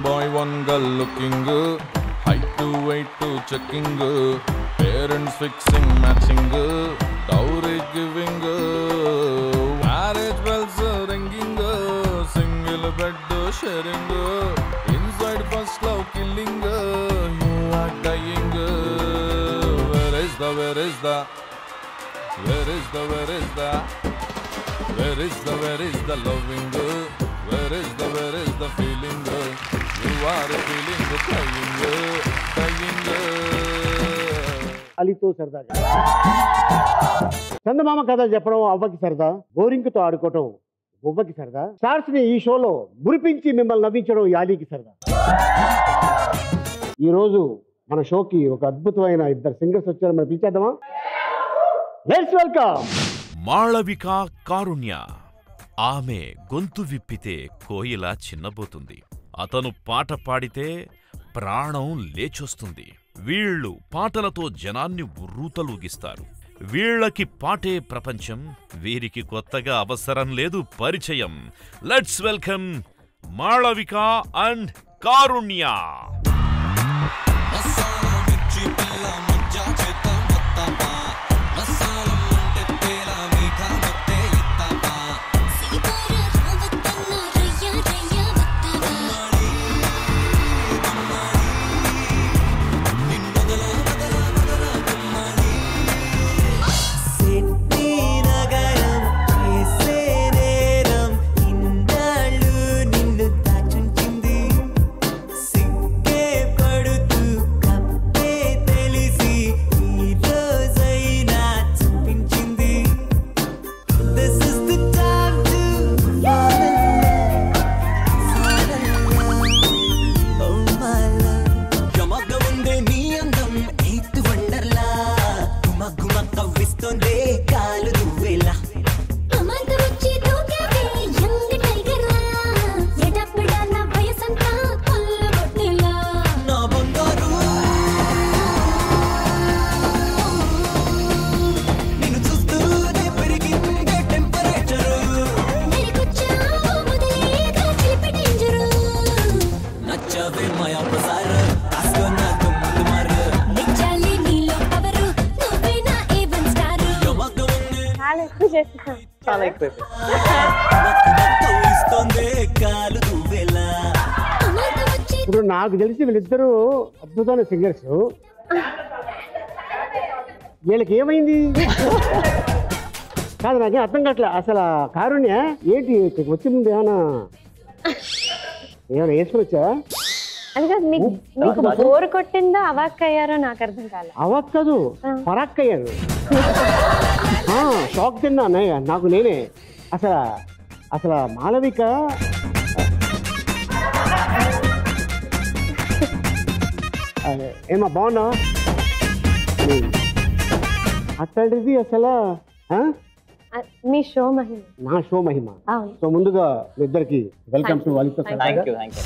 Bye one girl looking height to weight to checking parents fixing matching dowry giving marriage bells ringing single bed sharing inside first love killing you are dying where is the where is the where is the where is the Where is the, where is the loving? Where is the, where is the feeling? You are feeling crying, crying. అలీతో సరదాగా చందమామ కథలు చెప్పడం అవ్వకి సరదా బోరింగ్తో ఆడుకోవటం బొవ్వకి సరదా stars ని ఈ షోలో మురిపించి మిమ్మల్ని నవ్వించడం యాలీకి సరదా ఈ రోజు మన షోకి ఒక అద్భుతమైన ఇద్దరు సింగర్స్ వచ్చారు మనం పిలిచేద్దామా లెట్స్ వెల్కమ్ మాళవిక కారుణ్య ఆమె గొంతు విప్పితే కోయిల చిన్నబోతుంది అతను పాట పాడితే ప్రాణం లేచొస్తుంది వీళ్ళు పాటలతో జనాన్ని ఉర్రూతలూగిస్తారు వీళ్ళకి పాటే ప్రపంచం వీరికి కొత్తగా అవసరం లేదు పరిచయం let's welcome Malavika and Karunya సిట్టి నగరం చేసే నేరం ఇన్నాళ్ళు నిన్ను దాచుంచింది సిగ్గే పడుతూ కప్పే తెలిసి ఈ రోజైనా చూపించింది this is the time to fall in love oh my love గమగ ఉందే నీ అందం ఎయిత్ వండర్లా గుమ గుమ కవ్విస్తోందే కాలు నువ్వేలా నా బంగారు నిన్ను చూస్తూనే పెరిగిందే టెంపరేచరు నచ్చవే మాయా బజార్ కాస్కో నా దుమ్ములు మారు గమగ ఉందే చాలా ఎక్కువ చేస్తున్నాను చాలా ఎక్కువ ఇస్తోందే కాలు నువ్వేలా ఇప్పుడు నాకు తెలిసి వీళ్ళిద్దరూ అద్భుతమైన సింగర్స్ వీళ్ళకి ఏమైంది కాదు నాకేం అర్థం కావట్లే అసలు ఆ కారుణ్య ఏంటి ఇక్కడికి వచ్చే ముందు ఏమైనా ఏమైనా వేసుకుని వచ్చావా అది కాదు మీకు మీకు బోర్ కొట్టిందో అవాక్ అయ్యారో నాకు అర్థం కాలే అవక్కదు పరాక్ అయ్యాను ఆ, షాక్ తిన్నా అన్నయ్య నాకు నేనే అసలు అసలు మాలవిక ఆ, ఏమా బాగున్నావా ఉమ్. అట్లాంటిది అసలు ఆ? ఆ, మీ షో మహిమ నా షో మహిమ అవును సో ముందుగా మీ ఇద్దరికి వెల్కమ్ టు వాళ్ళతో Thank you thank you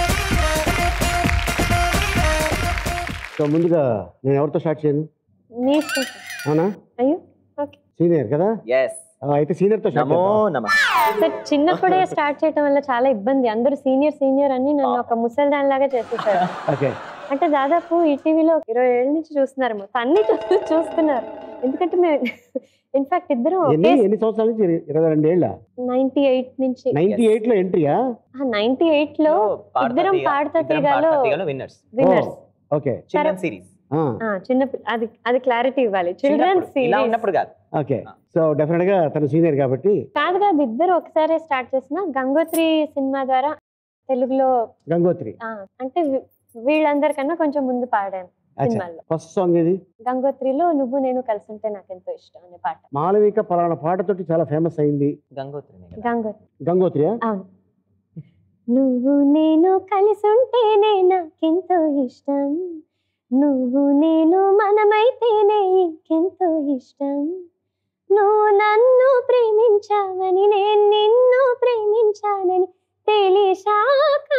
so ముందుగా నేను ఎవరితో స్టార్ట్ చేయను మీ ఇష్టం సార్. అవునా అయ్యో ఓకే సీనియర్ కదా ఎస్ ఆ, అయితే సీనియర్తో స్టార్ట్ నమో చేద్దాం. నమ సార్ చిన్నప్పుడే స్టార్ట్ చేయడం వల్ల చాలా ఇబ్బంది అందరూ సీనియర్ సీనియర్ అని నన్ను ఒక ముసల్దాన్ లాగా చేసేసారు ఓకే అంటే దాదాపు ఈ టీవీలో ఇరవై ఏళ్ళ నుంచి చూస్తున్నారు మొత్తం అన్ని చూ- చూస్తున్నారు ఎందుకంటే మేము ఇన్ఫాక్ట్ ఇద్దరం ఎన్ని ఒకే ఎన్ని సంవత్సరాల నుంచి ఇరవై రెండు ఏళ్ళ నైన్టీ ఎయిట్ నుంచి నైన్టీ ఎయిట్ లో ఎంట్రీయా నైన్టీ ఎయిట్ లో ఇద్దరం పాడతా తీగాలో winners winners okay children series చిన్న పిల్ల- అది అది క్లారిటీ ఇవ్వాలి చిల్డ్రన్ ఇలా సీరీస్ ఉన్నప్పుడు కాదు ఓకే సో డెఫినెట్ గా తను సీనియర్ కాబట్టి కాదు కాదు ఇద్దరు ఒకసారి స్టార్ట్ చేసిన గంగోత్రి సినిమా ద్వారా తెలుగులో గంగోత్రి ఆ, అంటే వీ- వీళ్ళందరికన్నా కొంచెం ముందు పాడాను సినిమాల్లో ఫస్ట్ సాంగ్ ఇది గంగోత్రిలో నువ్వు నేను కలిసి ఉంటే నాకు ఎంతో ఇష్టం అనే పాట మాలవిక పలానా పాటతోటి చాలా ఫేమస్ అయింది గంగోత్రి గంగోత్రి గంగోత్రియా అవును నువ్వు నేను కలిసి ఉంటేనే నాకెంతో ఇష్టం నువ్వు నేను మనమైతేనే ఇంకెంతో ఇష్టం నువ్వు నన్ను ప్రేమించావని నేను నిన్ను ప్రేమించానని తెలిసాక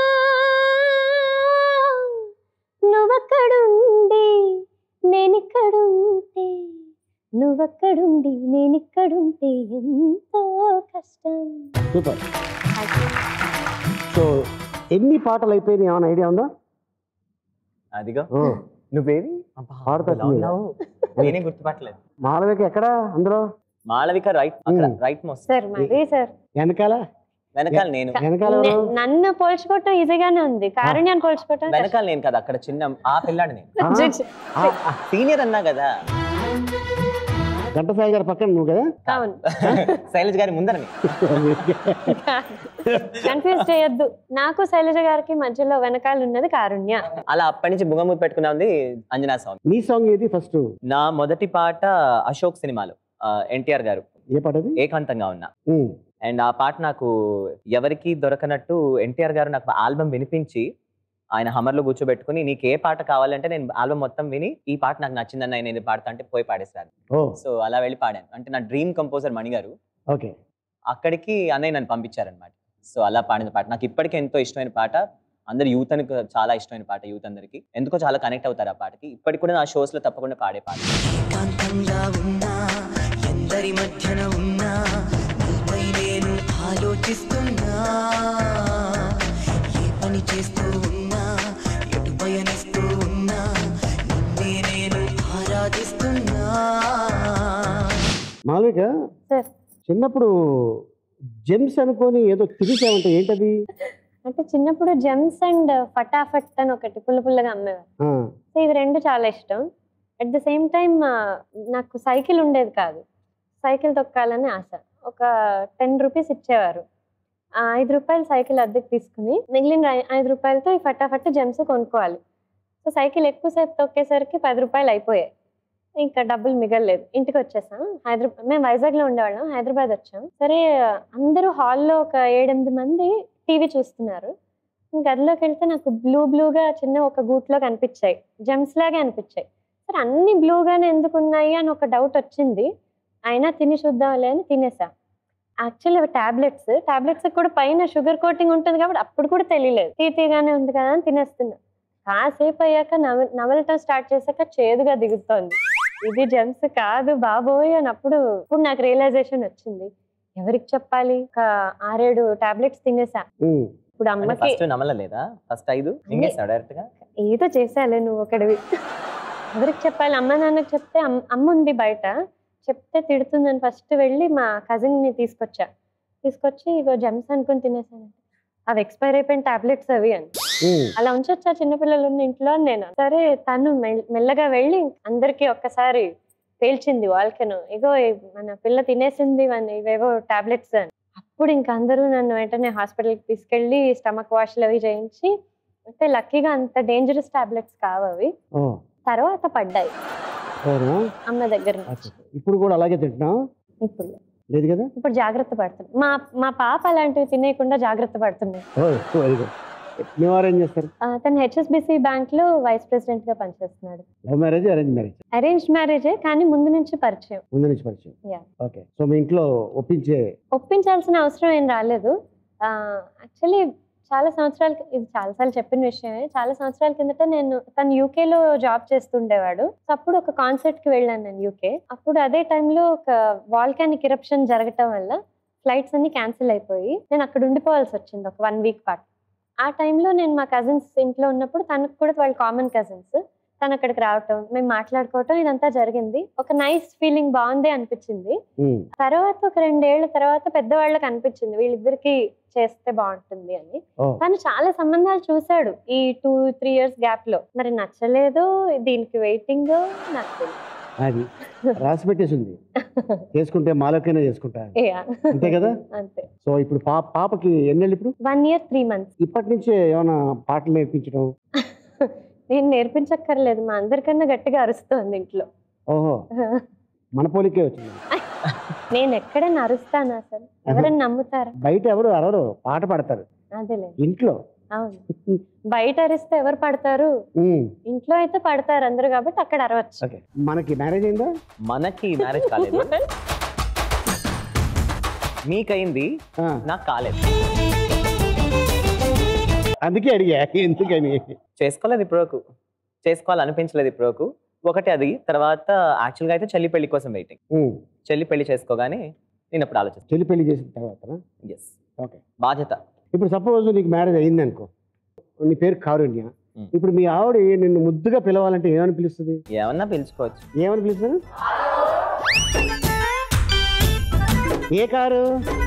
నువ్వక్కడుండి నేనిక్కడుంటే నువ్వక్కడుండి నేనిక్కడుంటే ఎంతో కష్టం సూపర్ సో ఎన్ని పాటలు అయిపోయినాయి ఏమైనా ఐడియా ఉందా అదిగో ఓ, నువ్వేవి అబ్బా, పాడతా ఎలా ఉన్నావు? నేనే గుర్తుపట్టలేదు మాలవిక ఎక్కడ అందులో మాళవిక రైట్ అక్కడ Hmm. రైట్ మోస్ట్ సార్ మరి సార్ వెనకాల వెనకాల నేను వెనకాల ఎవరు? నే- నన్ను పోల్చుకోవటం ఈజీగానే ఉంది కారుణ్యాన్ని పోల్చుకోవటం వెనకాల నేను కదా అక్కడ చిన్న ఆ పిల్లాడు నేను ఆ, కష్టం. ఆ, సీనియర్ అన్నా కదా ఘంటసాయి గారి పక్కన నువ్వు కదా అవును శైలజ్ గారి ముందర నేను. కన్ఫ్యూజ్ చేయొద్దు నాకు శైలజ గారికి మధ్యలో వెనకాల ఉన్నది కారుణ్య అలా అప్పటి నుంచి బుంగమూతి పెట్టుకున్నా ఉంది అంజనా స్వామి నీ సాంగ్ ఏది ఫస్ట్ నా మొదటి పాట అశోక్ సినిమాలో ఎన్టీఆర్ గారు ఏ పాట అది ఏకాంతంగా ఉన్నా ఉమ్, అండ్ ఆ పాట నాకు ఎవరికి దొరకనట్టు ఎన్టీఆర్ గారు నాకు ఆల్బమ్ వినిపించి ఆయన హమర్లో కూర్చోబెట్టుకుని నీకు ఏ పాట కావాలంటే నేను ఆల్బమ్ మొత్తం విని ఈ పాట నాకు నచ్చిందన్న నేను ఇది పాడతా అంటే పోయి పాడేస్తాను ఓ సో అలా వెళ్ళి పాడాను అంటే నా డ్రీమ్ కంపోజర్ మణి గారు ఓకే అక్కడికి అన్నయ్య నన్ను పంపించారనమాట సో అలా పాడిన పాట నాకు ఇప్పటికీ ఎంతో ఇష్టమైన పాట అందరు యూత్ అని చాలా ఇష్టమైన పాట యూత్ అందరికి ఎందుకో చాలా కనెక్ట్ అవుతారు ఆ పాటకి ఇప్పటికి కూడా నా షోస్ లో తప్పకుండా పాడే పాట ఏకాంతంగా ఉన్నా ఎందరి మధ్యన ఉన్నా నీపై నేను ఆలోచిస్తున్నా ఏ పని చేస్తూ ఉన్నా ఎటు పయనిస్తూ ఉన్నా నిన్నే నేను ఆరాధిస్తున్నా మాలవిక సార్ చిన్నప్పుడు జెమ్స్ అనుకొని ఏదో తిరిగామంటే ఏంటది అంటే చిన్నప్పుడు జెమ్స్ అండ్ ఫటాఫట్ అని ఒకటి పుల్ల పుల్లగా అమ్మేవారు ఆ, సో ఇవి రెండు చాలా ఇష్టం అట్ ద సేమ్ టైం నాకు సైకిల్ ఉండేది కాదు సైకిల్ తొక్కాలని ఆశ ఒక టెన్ రూపీస్ ఇచ్చేవారు ఆ ఐదు రూపాయలు సైకిల్ అద్దెకి తీసుకుని మిగిలిన ఐ- ఐదు రూపాయలతో ఈ ఫటాఫట్ జెమ్స్ కొనుక్కోవాలి సో సైకిల్ ఎక్కువసేపు తొక్కేసరికి పది రూపాయలు అయిపోయాయి ఇంకా డబ్బులు మిగలలేదు ఇంటికి వచ్చేసాం హైదరాబాద్ మేము వైజాగ్లో ఉండేవాళ్ళం హైదరాబాద్ వచ్చాం సరే అందరూ హాల్లో ఒక ఏడెనిమిది మంది టీవీ చూస్తున్నారు గదిలోకి వెళ్తే నాకు బ్లూ బ్లూగా చిన్న ఒక గూట్లో కనిపించాయి జెమ్స్ లాగే అనిపించాయి సరే అన్ని బ్లూగానే ఎందుకు ఉన్నాయి అని ఒక డౌట్ వచ్చింది అయినా తిని చూద్దాంలే అని తినేసా యాక్చువల్లీ అవి టాబ్లెట్స్ టాబ్లెట్స్ కూడా పైన షుగర్ కోటింగ్ ఉంటుంది కాబట్టి అప్పుడు కూడా తెలియలేదు తీతీగానే ఉంది కదా అని తినేస్తున్నా కాసేపు అయ్యాక నవ నవలటం స్టార్ట్ చేశాక చేదుగా దిగుతోంది ఇది జెమ్స్ కాదు బాబోయ్ అని అప్పుడు ఇప్పుడు నాకు రియలైజేషన్ వచ్చింది ఎవరికి చెప్పాలి ఒక ఆరేడు టాబ్లెట్స్ తినేసా ఉమ్, ఇప్పుడు అమ్మకి ఫస్ట్ నమ్మలేదా ఫస్ట్ ఐదు మింగేస్తాడు డైరెక్ట్ గా ఏదో చేసాలే నువ్వు ఒకటివి ఎవరికి చెప్పాలి అమ్మ నాన్నకి చెప్తే అమ్- అమ్మ ఉంది బయట చెప్తే తిడుతుందని ఫస్ట్ వెళ్ళి మా cousin ని తీసుకొచ్చా తీసుకొచ్చి ఇగో జెమ్స్ అనుకుని తినేసాను అవి ఎక్స్పైర్ అయిపోయిన టాబ్లెట్స్ అవి అని ఉమ్, అలా ఉంచొచ్చా చిన్నపిల్లలు ఉన్న ఇంట్లో అని నేను సరే తను మెల్- మెల్లగా వెళ్ళి అందరికీ ఒక్కసారి పేల్చింది వాళ్ళకను ఇగో ఈ- మన పిల్ల తినేసింది మన ఇవేవో టాబ్లెట్స్ అని అప్పుడు ఇంక అందరూ నన్ను వెంటనే హాస్పిటల్కి తీసుకెళ్ళి స్టమక్ వాష్లు అవి చేయించి అయితే లక్కీగా అంత డేంజరస్ టాబ్లెట్స్ కావవి ఓ తర్వాత పడ్డాయి అవునా అమ్మ దగ్గర అచ్చా. నుంచి ఇప్పుడు కూడా అలాగే తింటున్నావు ఇప్పుడు లేదు కదా ఇప్పుడు జాగ్రత్త పడుతుంది మా మా పాప అలాంటివి తినేయకుండా జాగ్రత్త పడుతుంది ఓ వెరీ గుడ్ మీ వారు ఏం చేస్తారు ఆ, తను హెచ్ఎస్బిసి బ్యాంక్ లో వైస్ ప్రెసిడెంట్ గా పనిచేస్తున్నాడు love marriage arrange marriage arrange మ్యారేజే కానీ ముందు నుంచి పరిచయం ముందు నుంచి పరిచయం Yeah. ఓకే సో మీ ఇంట్లో ఒప్పించే ఒప్పించాల్సిన అవసరం ఏం రాలేదు యాక్చువల్లీ చాలా సంవత్సరాల కి- ఇది చాలాసార్లు చెప్పిన విషయమే చాలా సంవత్సరాల కిందట నేను తను UK లో జాబ్ చేస్తుండేవాడు సో అప్పుడు ఒక కాన్సర్ట్ కి వెళ్ళాను నేను యూకే అప్పుడు అదే టైంలో ఒక వాల్కానిక్ ఇరప్షన్ జరగటం వల్ల ఫ్లైట్స్ అన్ని క్యాన్సిల్ అయిపోయి నేను అక్కడ ఉండిపోవాల్సి వచ్చింది ఒక వన్ వీక్ పాటు ఆ టైంలో నేను మా కజిన్స్ ఇంట్లో ఉన్నప్పుడు తనకు కూడా వాళ్ళు కామన్ కజిన్స్ తను అక్కడికి రావటం మేము మాట్లాడుకోవటం ఇదంతా జరిగింది ఒక నైస్ ఫీలింగ్ బాగుంది అనిపించింది ఉమ్, తర్వాత ఒక రెండేళ్ల తర్వాత పెద్దవాళ్ళకి అనిపించింది వీళ్ళిద్దరికి చేస్తే బాగుంటుంది అని ఓ తను చాలా సంబంధాలు చూశాడు ఈ టూ త్రీ ఇయర్స్ గ్యాప్ లో మరి నచ్చలేదు దీనికి వెయిటింగ్ నాకు తెలియదు. అది రాసి పెట్టేసి ఉంది చేసుకుంటే మాలోకైనా చేసుకుంటా Yeah. అంతే కదా అంతే సో ఇప్పుడు పాప పాపకి ఎన్నెళ్ళు ఇప్పుడు వన్ ఇయర్ త్రీ మంత్స్ ఇప్పటి నుంచే ఏమైనా పాటలు నేర్పించడం నేను నేర్పించక్కర్లేదు మా అందరికన్నా గట్టిగా అరుస్తోంది ఇంట్లో ఓహో మన పోలికే వచ్చింది నేను ఎక్కడైనా అరుస్తాను అసలు ఎవరైనా నమ్ముతారా బయట ఎవరు అరవరు పాట పాడతారు అదేలే ఇంట్లో అవును బయట అరిస్తే ఎవరు పడతారు ఉమ్, ఇంట్లో అయితే పడతారు అందరూ కాబట్టి అక్కడ అరవచ్చు ఓకే మనకి మ్యారేజ్ అయిందా మనకి మ్యారేజ్ కాలేదు మీకైంది ఆ, నాకు కాలేదు అందుకే అడిగా ఎందుకని చేసుకోలేదు ఇప్పటివరకు చేసుకోవాలనిపించలేదు ఇప్పటివరకు ఒకటి అది తర్వాత యాక్చువల్గా అయితే చెల్లి పెళ్లి కోసం వెయిటింగ్ ఉమ్, చెల్లి పెళ్లి చేసుకోగానే నేను అప్పుడు ఆలోచిస్తాను చెల్లి పెళ్లి చేసిన తర్వాత ఎస్ ఓకే బాధ్యత ఇప్పుడు సపోజ్ నీకు మ్యారేజ్ అయింది అనుకో నీ పేరు కారుణ్య మ్. ఇప్పుడు మీ ఆవిడ నిన్ను ముద్దుగా పిలవాలంటే ఏమని పిలుస్తుంది ఏమన్నా పిలుచుకోవచ్చు ఏమని పిలుస్తుంది ఏ కారు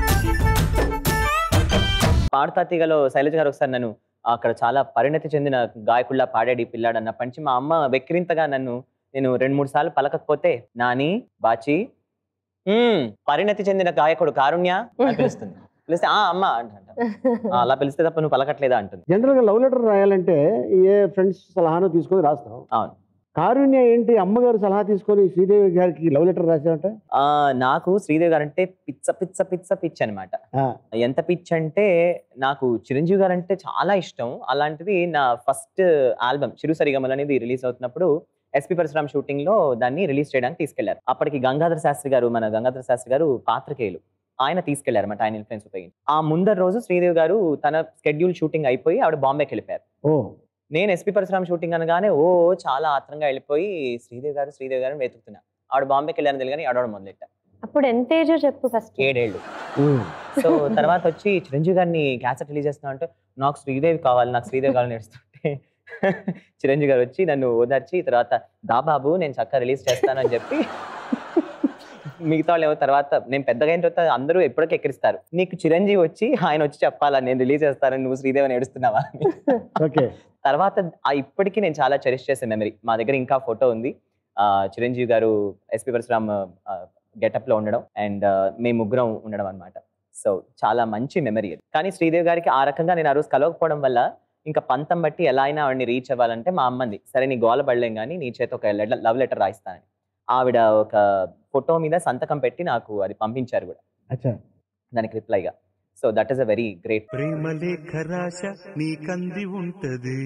పాడుతా తీగలో శైలజ గారు ఒకసారి నన్ను అక్కడ చాలా పరిణతి చెందిన గాయకుల్లా పాడాడు ఈ పిల్లాడు అన్నప్పటి నుంచి మా అమ్మ వెక్కిరింతగా నన్ను నేను రెండు మూడు సార్లు పలకకపోతే నాని బాచి "మ్మ్, పరిణతి చెందిన గాయకుడు కారుణ్య అని పిలుస్తుంది పిలిస్తే ఆ అమ్మ అంట అలా పిలిస్తే తప్ప నువ్వు పలకట్లేదా అంటుంది జనరల్గా లవ్ లెటర్ రాయాలంటే ఏ ఫ్రెండ్స్ సలహాను తీసుకొని రాస్తాం అవును కారుణ్య ఏంటి అమ్మగారు సలహా తీసుకొని శ్రీదేవి గారికి లవ్ లెటర్ రాసావంట ఆ, నాకు శ్రీదేవి గారు అంటే పిచ్చ పిచ్చ పిచ్చ పిచ్ అనమాట ఆ, ఎంత పిచ్ అంటే నాకు చిరంజీవి గారు అంటే చాలా ఇష్టం అలాంటిది నా ఫస్ట్ ఆల్బమ్ చిరు సరిగమలు అనేది రిలీజ్ అవుతున్నప్పుడు ఎస్పి పరశురామ్ షూటింగ్ లో దాన్ని రిలీజ్ చేయడానికి తీసుకెళ్లారు అప్పటికి గంగాధర శాస్త్రి గారు మన గంగాధర శాస్త్రి గారు పాత్రికేయులు ఆయన తీసుకెళ్లారు అనమాట ఆయన ఇన్ఫ్లుయెన్స్ ఉపయోగించి ఆ ముందర రోజు శ్రీదేవి గారు తన స్కెడ్యూల్ షూటింగ్ అయిపోయి ఆవిడ బాంబేకి వెళ్ళిపోయారు ఓ నేను ఎస్పి పరశురామ్ షూటింగ్ అనగానే ఓ చాలా ఆత్రంగా వెళ్ళిపోయి శ్రీదేవి గారు శ్రీదేవి గారు వెతుకుతున్నా ఆవిడ బాంబేకి వెళ్ళారని తెలియని ఆడవడం మొదలెట్టా అప్పుడు ఎంత ఏజో చెప్పు ఫస్ట్ ఏడేళ్ళు ఉమ్. సో తర్వాత వచ్చి చిరంజీవి గారిని క్యాసెట్ రిలీజ్ చేస్తున్నా అంటే నాకు శ్రీదేవి కావాలి నాకు శ్రీదేవి కావాలని నేర్చుతుంటే చిరంజీవి గారు వచ్చి నన్ను ఓదార్చి తర్వాత దా బాబు నేను చక్కగా రిలీజ్ చేస్తానని చెప్పి మిగతా వాళ్ళు ఏమో తర్వాత నేను పెద్దగా అయిన తర్వాత అందరూ ఎప్పటికీ ఎక్కిరిస్తారు నీకు చిరంజీవి వచ్చి ఆయన వచ్చి చెప్పాలా నేను రిలీజ్ చేస్తానని నువ్వు శ్రీదేవిని ఏడుస్తున్నావా అని. ఓకే తర్వాత ఆ ఇప్పటికీ నేను చాలా చెరిష్ చేసే మెమరీ మా దగ్గర ఇంకా ఫోటో ఉంది ఆ, చిరంజీవి గారు ఎస్పి పరశురామ్ గెటప్ లో ఉండడం అండ్ మేము ముగ్గురం ఉండడం అన్నమాట సో చాలా మంచి మెమరీ అది కానీ శ్రీదేవి గారికి ఆ రకంగా నేను ఆ రోజు కలవకపోవడం వల్ల ఇంకా పంతం బట్టి ఎలా అయినా ఆవిడని రీచ్ అవ్వాలంటే మా అమ్మంది సరే నీ గోల పడలేం కానీ నీ చేత ఒక లవ్ లెటర్ రాయిస్తానని ఆవిడ ఒక ఫోటో మీద సంతకం పెట్టి నాకు అది పంపించారు కూడా అచ్చా దానికి రిప్లైగా so that is a very great ప్రేమ లేఖ రాశ నీకంది ఉంటది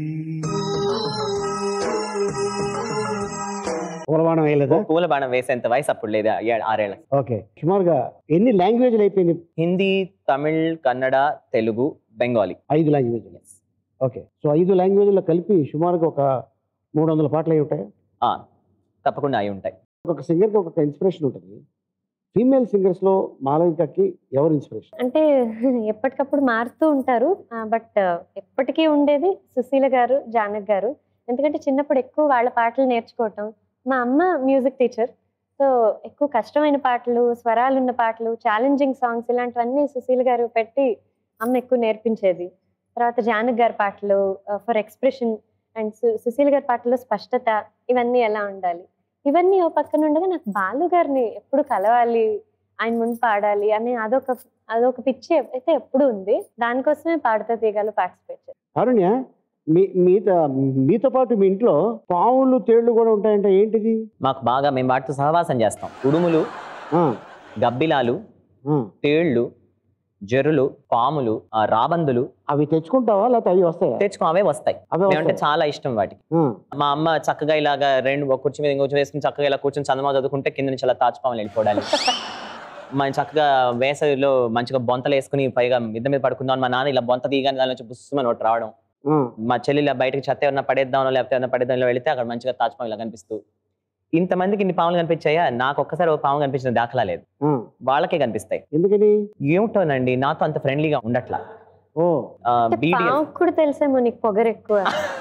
పూలబాణం వేయలేదా పూల బాణం వేసేంత వయసు అప్పుడు లేదా ఏ- ఆరేళ్ళ ఓకే సుమారుగా ఎన్ని లాంగ్వేజ్లు అయిపోయింది హిందీ తమిళ్ కన్నడ తెలుగు బెంగాలీ ఐదు లాంగ్వేజ్లు ఓకే సో ఐదు లాంగ్వేజ్లో కలిపి సుమారుగా ఒక మూడు వందల పాటలు అయి ఉంటాయి ఆ, తప్పకుండా అయి ఉంటాయి ఒక్కొక్క సింగర్కి ఒక్కొక్క ఇన్స్పిరేషన్ ఉంటుంది ఫీమేల్ సింగర్స్లో మాలవికకి ఎవరు ఇన్స్పిరేషన్ అంటే ఎప్పటికప్పుడు మారుతూ ఉంటారు బట్ ఎప్పటికీ ఉండేది సుశీల గారు జానక్ గారు ఎందుకంటే చిన్నప్పుడు ఎక్కువ వాళ్ళ పాటలు నేర్చుకోవటం మా అమ్మ మ్యూజిక్ టీచర్ సో ఎక్కువ కష్టమైన పాటలు స్వరాలు ఉన్న పాటలు ఛాలెంజింగ్ సాంగ్స్ ఇలాంటివన్నీ సుశీల గారు పెట్టి అమ్మ ఎక్కువ నేర్పించేది తర్వాత జానక్ గారి పాటలు ఫర్ ఎక్స్ప్రెషన్ అండ్ సుశీల గారి పాటల్లో స్పష్టత ఇవన్నీ ఎలా ఉండాలి ఇవన్నీ ఓ పక్కన ఉండగా నాకు బాలు గారిని ఎప్పుడు కలవాలి ఆయన ముందు పాడాలి అని అదొక అదొక పిచ్చి అయితే ఎప్పుడు ఉంది దానికోసమే పాడుతా తీగలు పార్టిసిపేట్ చేస్తాను కారుణ్య మీ మీతో మీతో పాటు మీ ఇంట్లో పావులు తేళ్లు కూడా ఉంటాయంటే ఏంటిది మాకు బాగా మేము వాటితో సహవాసం చేస్తాం ఉడుములు ఆ, గబ్బిలాలు ఆ. తేళ్లు జెర్రులు పాములు ఆ, రాబందులు అవి తెచ్చుకుంటావా లేకపోతే అవి వస్తాయా తెచ్చుకో అవే వస్తాయి అవే మేమంటే వస్తాయి చాలా ఇష్టం వాటికి ఆ, మా అమ్మ చక్కగా ఇలాగా రెండు ఒక కుర్చీ మీద ఇంకో కుర్చీ వేసుకుని చక్కగా ఇలా కూర్చొని చందమా చదువుకుంటే కింద నుంచి అలా తాచుపాములు వెళ్ళిపోవడాలి మనం చక్కగా వేసవిలో మంచిగా బొంతలు వేసుకుని పైగా మిద్ద మీద పడుకుందాం అని మా నాన్న ఇలా బొంత తీయగానే దాని నుంచి బుస్సుమని ఒకటి రావడం ఆ, మా చెల్లి ఇలా బయటకి చెత్త ఏమన్నా పడేద్దాం లేకపోతే ఏమన్నా పడేద్దాం ఇలా వెళితే అక్కడ మంచిగా తాజ్పాము ఇలా కనిపిస్తూ ఇంతమందికి ఇన్ని పాములు కనిపించాయా నాకు ఒక్కసారి ఒక పాము కనిపించిన దాఖలా లేదు ఆ. వాళ్ళకే కనిపిస్తాయి ఎందుకని ఏమిటోనండి నాతో అంత ఫ్రెండ్లీగా ఉండట్లా ఓ బీడిఎల్ పావుకు కూడా తెలిసేమో నీకు పొగరు ఎక్కువ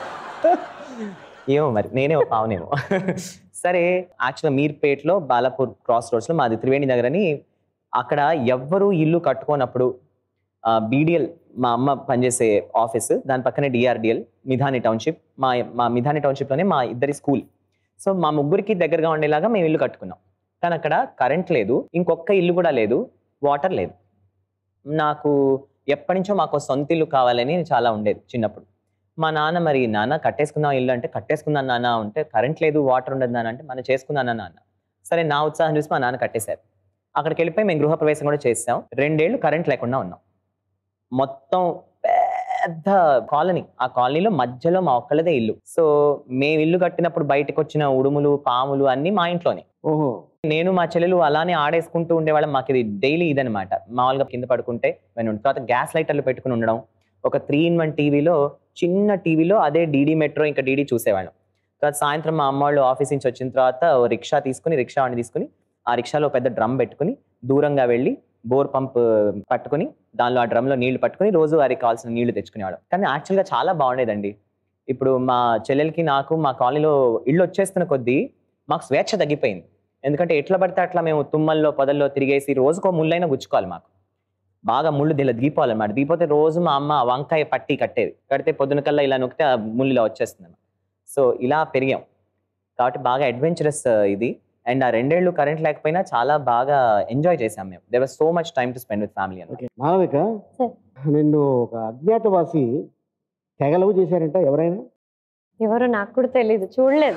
ఏమో మరి నేనే ఒక పావునేమో సరే యాక్చువల్గా మీర్పేట్లో బాలాపూర్ క్రాస్ రోడ్స్లో మాది త్రివేణి నగర్ అని అక్కడ ఎవ్వరూ ఇల్లు కట్టుకోనప్పుడు బీడిఎల్ మా అమ్మ పనిచేసే ఆఫీస్ దాని పక్కనే డిఆర్డిఎల్ మిధాని టౌన్షిప్ మా మా మిధాని టౌన్షిప్లోనే మా ఇద్దరి స్కూల్ సో మా ముగ్గురికి దగ్గరగా ఉండేలాగా మేము ఇల్లు కట్టుకున్నాం కానీ అక్కడ కరెంట్ లేదు ఇంకొక ఇల్లు కూడా లేదు వాటర్ లేదు నాకు ఎప్పటి నుంచో మాకు సొంత ఇల్లు కావాలని చాలా ఉండేది చిన్నప్పుడు మా నాన్న మరి నాన్న కట్టేసుకుందాం ఇల్లు అంటే కట్టేసుకుందాం నాన్న అంటే కరెంట్ లేదు వాటర్ ఉండదు నాన్న అంటే మనం చేసుకుందాం నాన్న సరే నా ఉత్సాహం చూసి మా నాన్న కట్టేశారు అక్కడికి వెళ్ళిపోయి మేము గృహప్రవేశం కూడా చేసాం రెండేళ్లు కరెంట్ లేకుండా ఉన్నాం మొత్తం పెద్ద కాలనీ ఆ కాలనీలో మధ్యలో మా ఒక్కళ్ళదే ఇల్లు సో మేము ఇల్లు కట్టినప్పుడు బయటకు వచ్చిన ఉడుములు పాములు అన్నీ మా ఇంట్లోనే ఓహో నేను మా చెల్లెలు అలానే ఆడేసుకుంటూ ఉండేవాళ్ళం మాకు ఇది డైలీ ఇదనమాట మామూలుగా కింద పడుకుంటే వెన్ తర్వాత గ్యాస్ లైటర్లు పెట్టుకుని ఉండడం ఒక త్రీ ఇన్ వన్ టీవీలో చిన్న టీవీలో అదే డీడీ మెట్రో ఇంకా డీడీ చూసేవాళ్ళం తర్వాత సాయంత్రం మా అమ్మ వాళ్ళు ఆఫీస్ నుంచి వచ్చిన తర్వాత ఓ రిక్షా తీసుకుని రిక్షా వాడిని తీసుకుని ఆ రిక్షాలో పెద్ద డ్రమ్ పెట్టుకుని దూరంగా వెళ్ళి బోర్ పంప్ పట్టుకొని దానిలో ఆ డ్రమ్లో నీళ్లు పట్టుకొని రోజు వారికి కావాల్సిన నీళ్లు తెచ్చుకునేవాడు కానీ యాక్చువల్గా చాలా బాగుండేదండి ఇప్పుడు మా చెల్లెలకి నాకు మా కాలనీలో ఇల్లు వచ్చేస్తున్న కొద్దీ మాకు స్వేచ్ఛ తగ్గిపోయింది ఎందుకంటే ఎట్లా పడితే అట్లా మేము తుమ్మల్లో పొదల్లో తిరిగేసి రోజుకో ముళ్ళైనా గుచ్చుకోవాలి మాకు బాగా ముళ్ళు దీనిలో దిగిపోవాలన్నమాట దిగిపోతే రోజు మా అమ్మ వంకాయ పట్టి కట్టేది కడితే పొద్దున కల్లా ఇలా నొక్కితే ఆ ముళ్ళు ఇలా వచ్చేస్తుంది సో ఇలా పెరిగాం కాబట్టి బాగా అడ్వెంచరస్ ఇది అండ్ ఆ రెండేళ్ళు కరెంట్ లేకపోయినా చాలా బాగా ఎంజాయ్ చేసాం మేము there was so much time to spend with family అని ఓకే మాలవిక Sir. నిన్ను ఒక అజ్ఞాతవాసి తెగలవు చేశారంట ఎవరైనా ఎవరో నాకు కూడా తెలియదు చూడలేదు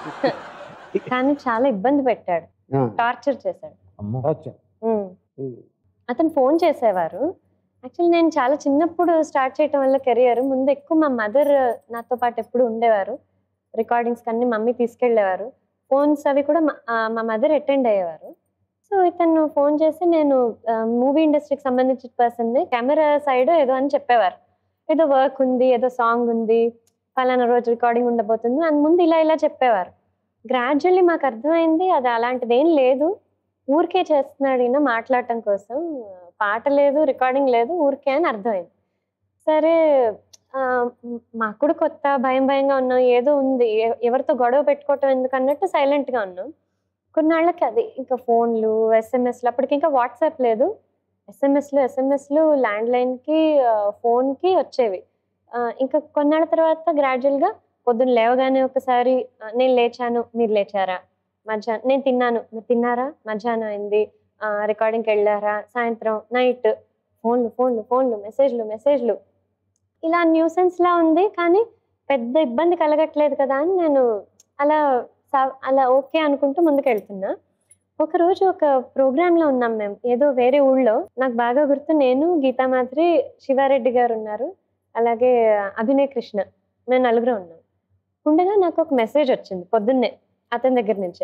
కానీ చాలా ఇబ్బంది పెట్టాడు ఆ, టార్చర్ చేశాడు అమ్మో అచ్చా. ఉమ్. ఉమ్. అతను ఫోన్ చేసేవారు యాక్చువల్లీ నేను చాలా చిన్నప్పుడు స్టార్ట్ చేయటం వల్ల కెరియర్ ముందు ఎక్కువ మా మదర్ నాతో పాటు ఎప్పుడు ఉండేవారు రికార్డింగ్స్ అన్ని మమ్మీ తీసుకెళ్ళేవారు ఫోన్స్ అవి కూడా మా- ఆ, మా మదర్ అటెండ్ అయ్యేవారు సో ఇతను ఫోన్ చేసి నేను మూవీ ఇండస్ట్రీకి సంబంధించిన పర్సన్ని కెమెరా సైడ్ ఏదో అని చెప్పేవారు ఏదో వర్క్ ఉంది ఏదో సాంగ్ ఉంది ఫలానా రోజు రికార్డింగ్ ఉండబోతుంది అని ముందు ఇలా ఇలా చెప్పేవారు గ్రాడ్యువల్లీ మాకు అర్థమైంది అది అలాంటిది ఏం లేదు ఊరికే చేస్తున్నాడు ఈయన మాట్లాడటం కోసం పాట లేదు రికార్డింగ్ లేదు ఊరికే అని అర్థమైంది సరే ఆ, మ్, మాకు కూడా కొత్త భయం భయంగా ఉన్నాం ఏదో ఉంది ఎ- ఎవరితో గొడవ పెట్టుకోవటం ఎందుకు అన్నట్టు సైలెంట్గా ఉన్నాం కొన్నాళ్ళకి అది ఇంకా ఫోన్లు ఎస్ఎంఎస్లు అప్పటికి ఇంకా వాట్సాప్ లేదు ఎస్ఎంఎస్లు ఎస్ఎంఎస్లు ల్యాండ్ లైన్కి ఫోన్కి వచ్చేవి ఆ, ఇంకా కొన్నాళ్ళ తర్వాత గ్రాడ్యువల్గా పొద్దున్న లేవగానే ఒకసారి ఆ, నేను లేచాను మీరు లేచారా మధ్యాహ్నం నేను తిన్నాను మీరు తిన్నారా మధ్యాహ్నం అయింది రికార్డింగ్కి వెళ్ళారా సాయంత్రం నైట్ ఫోన్లు ఫోన్లు ఫోన్లు మెసేజ్లు మెసేజ్లు ఇలా న్యూసెన్స్ లా ఉంది కానీ పెద్ద ఇబ్బంది కలగట్లేదు కదా అని నేను అలా సా- అలా ఓకే అనుకుంటూ ముందుకు వెళ్తున్నా ఒకరోజు ఒక program లో ఉన్నాం మేము ఏదో వేరే ఊళ్ళో నాకు బాగా గుర్తు నేను గీతామాధురి శివారెడ్డి గారు ఉన్నారు అలాగే అభినయ్ కృష్ణ మేము నలుగురు ఉన్నాం ఉండగా నాకు ఒక మెసేజ్ వచ్చింది పొద్దున్నే అతని దగ్గర నుంచే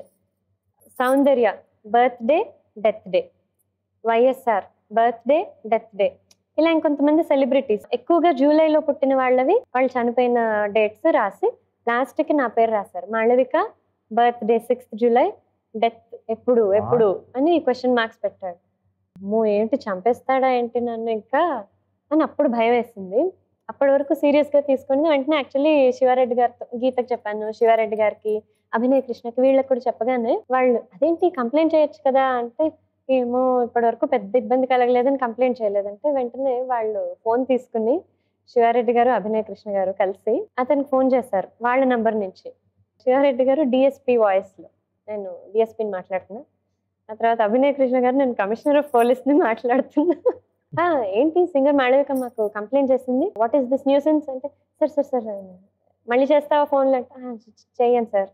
Soundarya birthday death day YSR birthday death day ఇలా ఇంకొంతమంది సెలబ్రిటీస్ ఎక్కువగా జూలైలో పుట్టిన వాళ్ళవి వాళ్ళు చనిపోయిన డేట్స్ రాసి last కి నా పేరు రాశారు Malavika birthday sixth July death ఎప్పుడు ఎప్పుడు అని క్వశ్చన్ మార్క్స్ పెట్టాడు అమ్మో ఏంటి చంపేస్తాడా ఏంటి నన్ను ఇంకా అని అప్పుడు భయం వేసింది అప్పటి వరకు serious గా తీసుకుని వెంటనే యాక్చువల్లీ శివారెడ్డి గారితో గీతకు చెప్పాను శివారెడ్డి గారికి అభినయ్ కృష్ణకి వీళ్ళకి కూడా చెప్పగానే వాళ్ళు అదేంటి కంప్లైంట్ చేయొచ్చు కదా అంటే ఏమో ఇప్పటి వరకు పెద్ద ఇబ్బంది కలగలేదని కంప్లైంట్ చేయలేదంటే వెంటనే వాళ్ళు ఫోన్ తీసుకుని శివారెడ్డి గారు అభినయ్ కృష్ణ గారు కలిసి అతనికి ఫోన్ చేశారు వాళ్ళ నంబర్ నుంచి శివారెడ్డి గారు డిఎస్పి వాయిస్లో నేను డిఎస్పిని మాట్లాడుతున్నా ఆ తర్వాత అభినయ్ కృష్ణ గారు నేను కమిషనర్ ఆఫ్ పోలీస్ని మాట్లాడుతున్నా "ఆ, ఏంటి సింగర్ మాళవిక మాకు కంప్లైంట్ చేసింది వాట్ ఈస్ దిస్ న్యూసెన్స్ అంటే సార్ సార్ సార్ మళ్ళీ చేస్తావా ఫోన్లో అంటే "ఆ, చెయ్యను సార్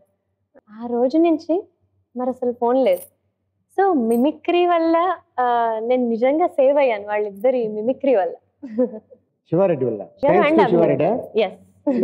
ఆ రోజు నుంచి మరి అసలు ఫోన్ లేదు సో మిమిక్రీ వల్ల ఆ, నేను నిజంగా సేవ్ అయ్యాను వాళ్ళిద్దరి మిమిక్రీ వల్ల శివారెడ్డి వల్ల Siva Thanks and to Abhinay. Sivareddy yes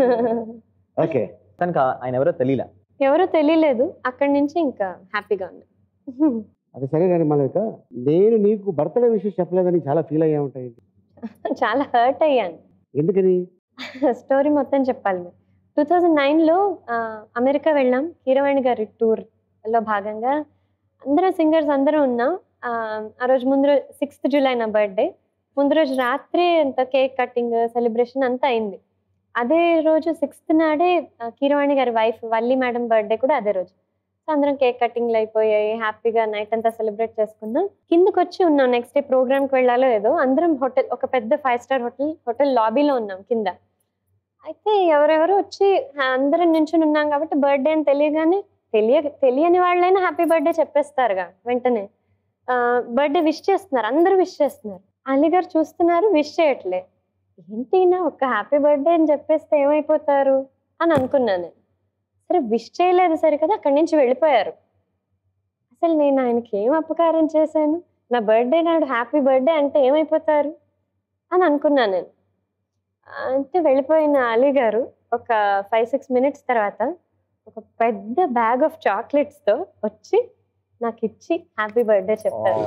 okay తనకు ఆయన ఎవరో తెలియలే ఎవరో తెలియలేదు అక్కడి నుంచి ఇంకా హ్యాపీగా ఉన్నా అది సరే కానీ మాలవిక నేను నీకు బర్త్డే విషయం చెప్పలేదని చాలా ఫీల్ అయ్యా ఉంటాయి చాలా హర్ట్ అయ్యాను ఎందుకని స్టోరీ మొత్తం చెప్పాలి మీరు టూ థౌజండ్ నైన్లో అమెరికా వెళ్ళాం కీరవాణి గారి టూర్లో భాగంగా అందరం సింగర్స్ అందరం ఉన్నాం ఆ, ఆ రోజు ముందు రోజు సిక్స్త్ జూలై నా బర్త్డే ముందు రోజు రాత్రి అంత కేక్ కటింగ్ సెలబ్రేషన్ అంతా అయింది అదే రోజు సిక్స్త్ నాడే ఆ, కీరవాణి గారి వైఫ్ వల్లి మేడం బర్త్డే కూడా అదే రోజు సో అందరం కేక్ కటింగ్లు అయిపోయాయి హ్యాపీగా నైట్ అంతా సెలబ్రేట్ చేసుకున్నాం కిందకి వచ్చి ఉన్నాం నెక్స్ట్ డే ప్రోగ్రామ్కి వెళ్ళాలో ఏదో అందరం హోటల్ ఒక పెద్ద ఫైవ్ స్టార్ హోటల్ హోటల్ లాబీలో ఉన్నాం కింద అయితే ఎవరెవరు వచ్చి ఆ, అందరం నించుని ఉన్నాం కాబట్టి బర్త్డే అని తెలియగానే తెలియ తెలియని వాళ్ళైనా హ్యాపీ బర్త్డే చెప్పేస్తారుగా వెంటనే బర్త్డే విష్ చేస్తున్నారు అందరూ విష్ చేస్తున్నారు అలీ గారు చూస్తున్నారు విష్ చేయట్లే ఏంటి ఈయన ఒక హ్యాపీ బర్త్డే అని చెప్పేస్తే ఏమైపోతారు అని అనుకున్నాను నేను సరే విష్ చేయలేదు సరే కదా అక్కడి నుంచి వెళ్ళిపోయారు అసలు నేను ఆయనకి ఏం అపకారం చేశాను నా బర్త్డే నాడు హ్యాపీ బర్త్డే అంటే ఏమైపోతారు అని అనుకున్నాను నేను అంటే వెళ్ళిపోయిన అలీ గారు ఒక ఫైవ్ సిక్స్ మినిట్స్ తర్వాత ఒక పెద్ద బ్యాగ్ ఆఫ్ చాక్లెట్స్తో వచ్చి నాకు ఇచ్చి హ్యాపీ బర్త్డే చెప్పారు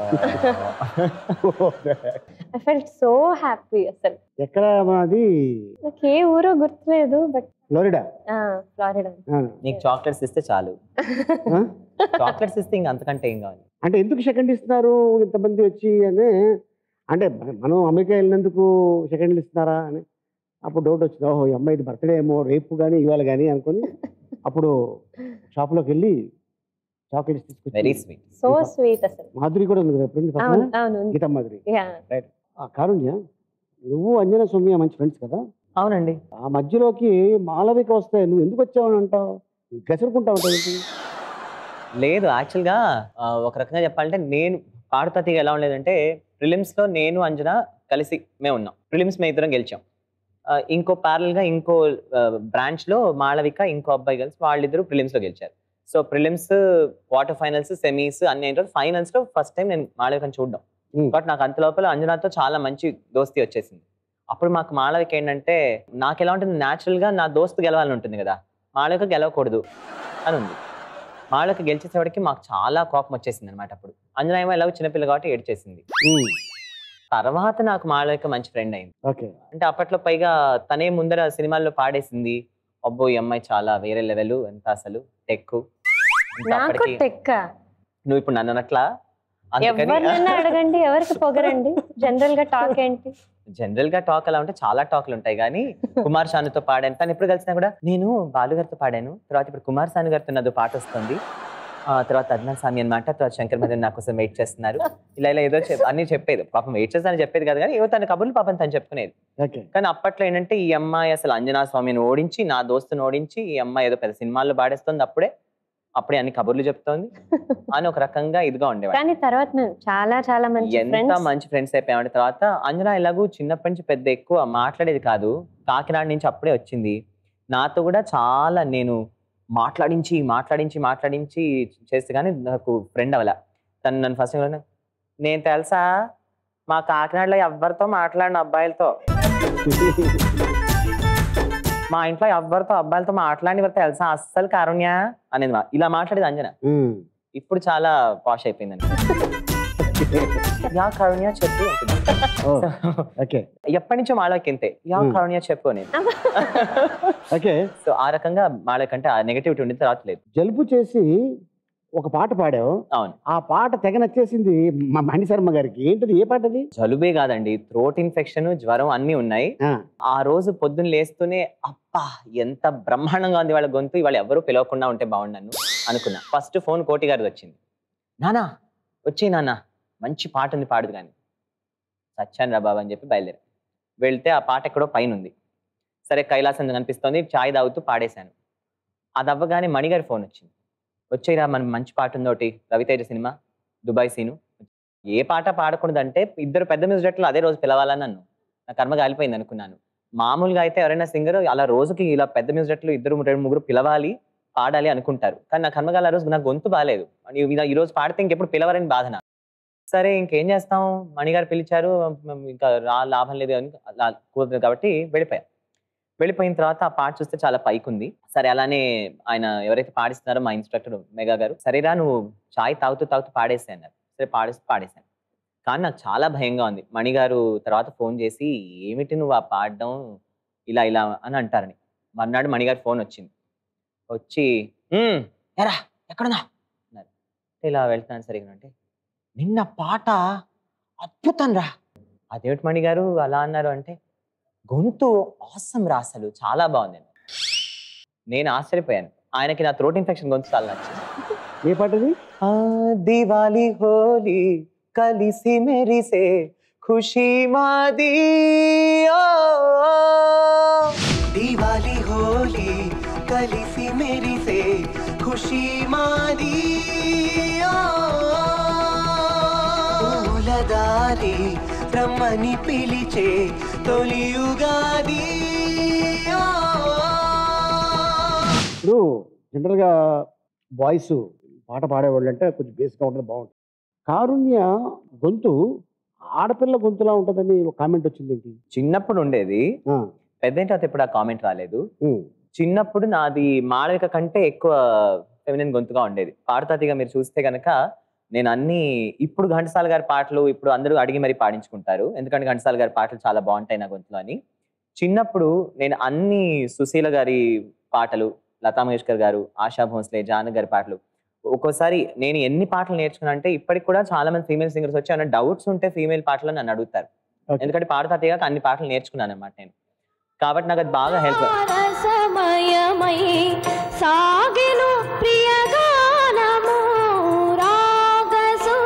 ఐ ఫెల్ట్ సో హ్యాపీ అసలు ఎక్కడ మాది నాకు ఏ ఊరో గుర్తులేదు బట్ ఫ్లోరిడా ఫ్లారిడా ఆ, నీకు చాక్లెట్స్ ఇస్తే చాలు ఆ? చాక్లెట్స్ ఇస్తే ఇంక అంతకంటే ఏం కావాలి అంటే ఎందుకు సెకండ్ ఇస్తున్నారు ఇంతమంది వచ్చి అని అంటే మన- మనం అమెరికా వెళ్ళినందుకు సెకండ్లు ఇస్తున్నారా అని అప్పుడు డౌట్ వచ్చింది ఓహో ఈ అమ్మాయిది బర్త్డే ఏమో రేపు కానీ ఇవాళ కానీ అనుకొని అప్పుడు షాప్లోకి వెళ్ళి చాక్లెట్స్ వెరీ తీసుకొచ్చి స్వీట్ సో స్వీట్ అసలు మాధురి కూడా ఉంది కదా ఎప్పుడు అవును పక్కన అవును ఉంది. గీతా మాధురి యా ఆ కారుణ్య నువ్వు అంజనా సౌమ్య మంచి ఫ్రెండ్స్ కదా అవునండి ఆ మధ్యలోకి మాలవిక వస్తే నువ్వు ఎందుకు వచ్చావని అంటావు గెసరుకుంటా ఉంటావు ఏంటి? లేదు యాక్చువల్గా ఆ, ఒక రకంగా చెప్పాలంటే నేను పాడుతా తీగ ఎలా ఉండేదంటే ప్రిలిమ్స్లో నేను అంజన కలిసి మేము ఉన్నాం ప్రిలిమ్స్ మేము ఇద్దరం గెలిచాం ఆ, ఇంకో ప్యారల్గా ఇంకో బ్రాంచ్లో మాళవిక ఇంకో అబ్బాయి కలిసి వాళ్ళిద్దరూ ప్రిలిమ్స్లో గెలిచారు so prelims quarter finals semis అన్ని అయిన ఫైనల్స్లో ఫస్ట్ టైం నేను మాళవికని చూడడం Hmm. బట్ నాకు అంత లోపల అంజనాతో చాలా మంచి దోస్తి వచ్చేసింది అప్పుడు మాకు మాళవిక ఏంటంటే నాకు ఎలా ఉంటుంది న్యాచురల్గా నా దోస్తు గెలవాలని ఉంటుంది కదా మాళవిక గెలవకూడదు అని ఉంది మాళవిక గెలిచేసేవాడికి మాకు చాలా కోపం వచ్చేసింది అనమాట అప్పుడు అంజనా ఏమో ఎలాగో చిన్నపిల్ల కాబట్టి ఏడ్చేసింది ఉమ్, తర్వాత నాకు మాళవిక మంచి ఫ్రెండ్ అయింది ఓకే అంటే అప్పట్లో పైగా తనే ముందర సినిమాల్లో పాడేసింది అబ్బో ఈ అమ్మాయి చాలా వేరే లెవెల్ ఎంత అసలు టెక్ నాకు టెక్క నువ్వు ఇప్పుడు నన్ను అనట్లా అందుకని ఎవరినైనా అడగండి ఎవరికి పొగరండి జనరల్ గా టాక్ ఏంటి జనరల్ గా టాక్ అలా ఉంటే చాలా టాక్లు ఉంటాయి కానీ కుమార్ సానుతో పాడాను తను ఎప్పుడు కలిసినా కూడా నేను బాలు గారితో పాడాను తర్వాత ఇప్పుడు కుమార్ సాను గారితో నాదో పాట వస్తుంది ఆ తర్వాత అద్నాన్ స్వామి అనమాట తర్వాత శంకర్ మదన్ నా కోసం వెయిట్ చేస్తున్నారు ఇలా ఇలా ఏదో చెప్ అన్ని చెప్పేది పాపం వెయిట్ చేస్తానని చెప్పేది కాదు కానీ ఏవో తన కబుర్లు పాపం తను చెప్పుకునేది ఓకే కానీ అప్పట్లో ఏంటంటే ఈ అమ్మాయి అసలు అంజనా స్వామిని ఓడించి నా దోస్తుని ఓడించి ఈ అమ్మాయి ఏదో పెద్ద సినిమాల్లో పాడేస్తుంది అప్పుడే అప్పుడే అన్ని కబుర్లు చెప్తోంది అని ఒక రకంగా ఇదిగా ఉండేవాడు కానీ తర్వాత మేము చాలా చాలా మంచి ఎంత ఫ్రెండ్స్ మంచి ఫ్రెండ్స్ అయిపోయామంటే తర్వాత అంజనా ఎలాగూ చిన్నప్పటి నుంచి పెద్ద ఎక్కువ మాట్లాడేది కాదు కాకినాడ నుంచి అప్పుడే వచ్చింది నాతో కూడా చాలా నేను మాట్లాడించి మాట్లాడించి మాట్లాడించి చేస్తే కానీ నాకు ఫ్రెండ్ అవల తను నన్ను ఫస్ట్ నేను తెలుసా మా కాకినాడలో ఎవరితో మాట్లాడిన అబ్బాయిలతో మా ఇంట్లో ఎవరితో అబ్బాయిలతో మాట్లాడిన ఎవరు తెలుసా అస్సలు కారుణ్య అనేది మా- ఇలా మాట్లాడేది అంజన ఉమ్, ఇప్పుడు చాలా పాష్ అయిపోయిందండి యా కరుణ్య చెప్పు అంటుంది. ఓ, ఓకే ఎప్పటి నుంచో మాళవిక ఇంతే యా Hmm. కరుణ్య చెప్పు అనేది ఓకే సో ఆ రకంగా మాళవిక అంటే ఆ నెగటివిటీ ఉండింది తర్వాత లేదు జలుబు చేసి ఒక పాట పాడావు అవును ఆ పాట తెగ నచ్చేసింది మా మణి శర్మ గారికి ఏంటది ఏ పాట అది జలుబే కాదండి థ్రోట్ ఇన్ఫెక్షన్ జ్వరం అన్ని ఉన్నాయి ఆ, ఆ రోజు పొద్దున్న లేస్తూనే అబ్బా ఎంత బ్రహ్మాండంగా ఉంది వాళ్ళ గొంతు ఇవాళ ఎవరు పిలవకుండా ఉంటే బాగుండను అనుకున్నా ఫస్ట్ ఫోన్ కోటి గారిది వచ్చింది నానా వచ్చి నాన్న మంచి పాట ఉంది పాడుదు కానీ సచ్చాను రా బాబు అని చెప్పి బయలుదేరా వెళ్తే ఆ పాట ఎక్కడో పైన ఉంది సరే కైలాసం కనిపిస్తోంది చాయ్ తాగుతూ పాడేశాను అది అవ్వగానే మణిగారి ఫోన్ వచ్చింది వచ్చేరా మన మంచి పాట ఉంది ఒకటి రవితేజ సినిమా దుబాయ్ సీను ఏ పాట పాడకూడదంటే ఇద్దరు పెద్ద మ్యూజిక్లు అదే రోజు పిలవాలని నన్ను నా కర్మ కాలిపోయింది అనుకున్నాను మామూలుగా అయితే ఎవరైనా సింగర్ అలా రోజుకి ఇలా పెద్ద మ్యూజిక్లు ఇద్దరు రెండు ముగ్గురు పిలవాలి పాడాలి అనుకుంటారు కానీ నా కర్మగాల ఆ రోజు నా గొంతు బాగాలేదు అని ఇలా ఈ రోజు పాడితే ఇంకెప్పుడు పిలవరని బాధ నాకు సరే ఇంకేం చేస్తాం మణిగారు పిలిచారు మ్, ఇంకా రా లాభం లేదు అని లా- కుదరదు కాబట్టి వెళ్ళిపోయా వెళ్ళిపోయిన తర్వాత ఆ పాట చూస్తే చాలా పైకి ఉంది సరే అలానే ఆయన ఎవరైతే పాడిస్తున్నారో మా ఇన్స్ట్రక్టర్ మెగా గారు సరేరా నువ్వు చాయ్ తాగుతూ తాగుతూ పాడేసే అన్నారు సరే పాడేస్తూ పాడేశాను కానీ నాకు చాలా భయంగా ఉంది మణిగారు తర్వాత ఫోన్ చేసి ఏమిటి నువ్వు ఆ పాడడం ఇలా ఇలా అని అంటారని మర్నాడు మణిగారు ఫోన్ వచ్చింది వచ్చి "ఉమ్, ఎరా ఎక్కడున్నా అన్నారు అంటే ఇలా వెళ్తున్నాను సరిగ్గా అంటే నిన్న పాట అద్భుతం రా అదేమిటి మణిగారు అలా అన్నారు అంటే గొంతు ఆసం రా అసలు చాలా బాగుంది అన్నారు. నేను ఆశ్చర్యపోయాను ఆయనకి నా థ్రోట్ ఇన్ఫెక్షన్ గొంతు చాలా నచ్చింది ఏ పాట అది ఆ దివాలి హోలీ కలిసి మెరిసే ఖుషి మాది ఓ, ఓ. దివాలి హోలీ కలిసి మెరిసే ఖుషి మాది పూలదారి రమ్మని పిలిచే తొలియుగాది ఇప్పుడు జనరల్గా బాయ్స్ పాట పాడేవాళ్ళు అంటే కొంచెం బేస్గా ఉంటుంది బాగుంటుంది కారుణ్య గొంతు ఆడపిల్ల గొంతులా ఉంటుందని ఒక కామెంట్ వచ్చింది ఏంటి చిన్నప్పుడు ఉండేది ఆ, పెద్ద తర్వాత ఎప్పుడు ఆ కామెంట్ రాలేదు ఉమ్, చిన్నప్పుడు నాది మాళవిక కంటే ఎక్కువ ఫెమినిన్ గొంతుగా ఉండేది పాడతాతిగా మీరు చూస్తే గనక నేను అన్ని ఇప్పుడు ఘంటసాల గారి పాటలు ఇప్పుడు అందరూ అడిగి మరీ పాడించుకుంటారు ఎందుకంటే ఘంటసాల గారి పాటలు చాలా బాగుంటాయి నా గొంతులో అని చిన్నప్పుడు నేను అన్ని సుశీల గారి పాటలు లతా మంగేష్కర్ గారు ఆశా భోంస్లే జాన గారి పాటలు ఒక్కోసారి నేను ఎన్ని పాటలు నేర్చుకున్నా అంటే ఇప్పటికి కూడా చాలా మంది ఫీమేల్ సింగర్స్ వచ్చి ఏమైనా డౌట్స్ ఉంటే ఫీమేల్ పాటలు నన్ను అడుగుతారు Okay. ఎందుకంటే పాడుతా తీయక అన్ని పాటలు నేర్చుకున్నాను అనమాట నేను కాబట్టి నాకు అది బాగా హెల్ప్ రసమయమై సాగెను ప్రియగానము రాగ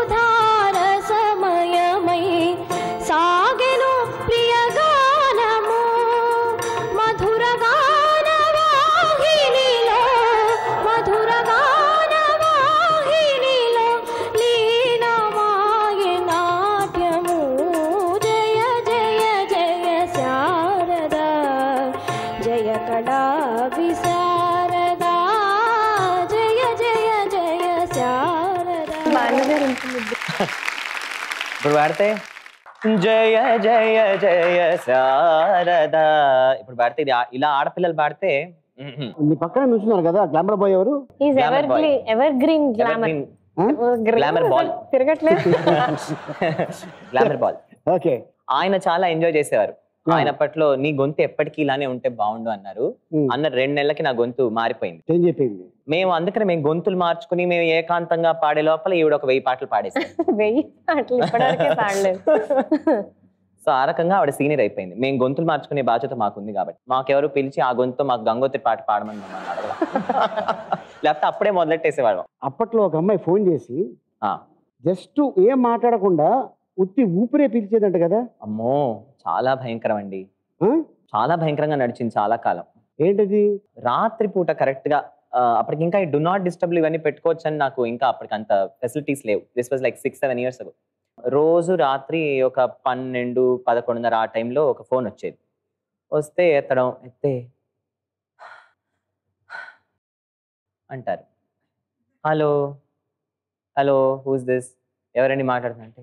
సుధారసమయమై సాగెను ప్రియగానము మధుర గానవాహినిలో మధుర గానవాహినిలో లీనమాయ నాట్యము జయ జయ జయ శారదా జయ కళా విశారదా జయ జయ జయ శారదా బాలుగారు ఉంటుంది ఇప్పుడు పాడితే జయ జయ జయ శారదా ఇప్పుడు పాడితే ఇది ఆ- ఇలా ఆడపిల్లలు పాడితే మ్మ్. నీ పక్కన నుంచున్నారు కదా గ్లామర్ బాయ్ ఎవరు is Glamour ever boy. Evergreen glamour Evergreen Glamour ball. తిరగట్లేదు గ్లామర్ బాల్ ఓకే ఆయన చాలా ఎంజాయ్ చేసేవారు Yeah. ఆయన అప్పట్లో నీ గొంతు ఎప్పటికీ ఇలానే ఉంటే బాగుండు అన్నారు Hmm. అన్న రెండు నెలలకి నా గొంతు మారిపోయింది చేంజ్ అయిపోయింది మేము అందుకనే మేము గొంతులు మార్చుకుని మేము ఏకాంతంగా పాడే లోపల ఈవిడ ఒక వెయ్యి పాటలు పాడేసాం వెయ్యి పాటలు ఇప్పటివరకే పాడలేదు సో ఆ రకంగా ఆవిడ సీనియర్ అయిపోయింది మేము గొంతులు మార్చుకునే బాధ్యత మాకుంది కాబట్టి మాకెవరు పిలిచి ఆ గొంతు మాకు గంగోత్రి పాట పాడమని మమ్మల్ని అడగల లేకపోతే అప్పుడే మొదలెట్టేసేవాళ్ళం అప్పట్లో ఒక అమ్మాయి ఫోన్ చేసి ఆ, జస్ట్ ఏం మాట్లాడకుండా ఉత్తి ఊపిరే పీల్చేదంట కదా అమ్మో చాలా భయంకరం అండి ఆ? చాలా భయంకరంగా నడిచింది చాలా కాలం ఏంటది రాత్రి పూట కరెక్ట్ గా ఆ, అప్పటికి ఇంకా డు నాట్ డిస్టర్బ్ ఇవన్నీ పెట్టుకోవచ్చు అని నాకు ఇంకా అప్పటికి అంత ఫెసిలిటీస్ లేవు this was like six seven years ago రోజు రాత్రి ఒక పన్నెండు పదకొండున్నర ఆ టైంలో ఒక ఫోన్ వచ్చేది వస్తే ఎత్తడం ఎత్తే అంటారు హలో హలో హూస్ దిస్ ఎవరండి మాట్లాడుతుందంటే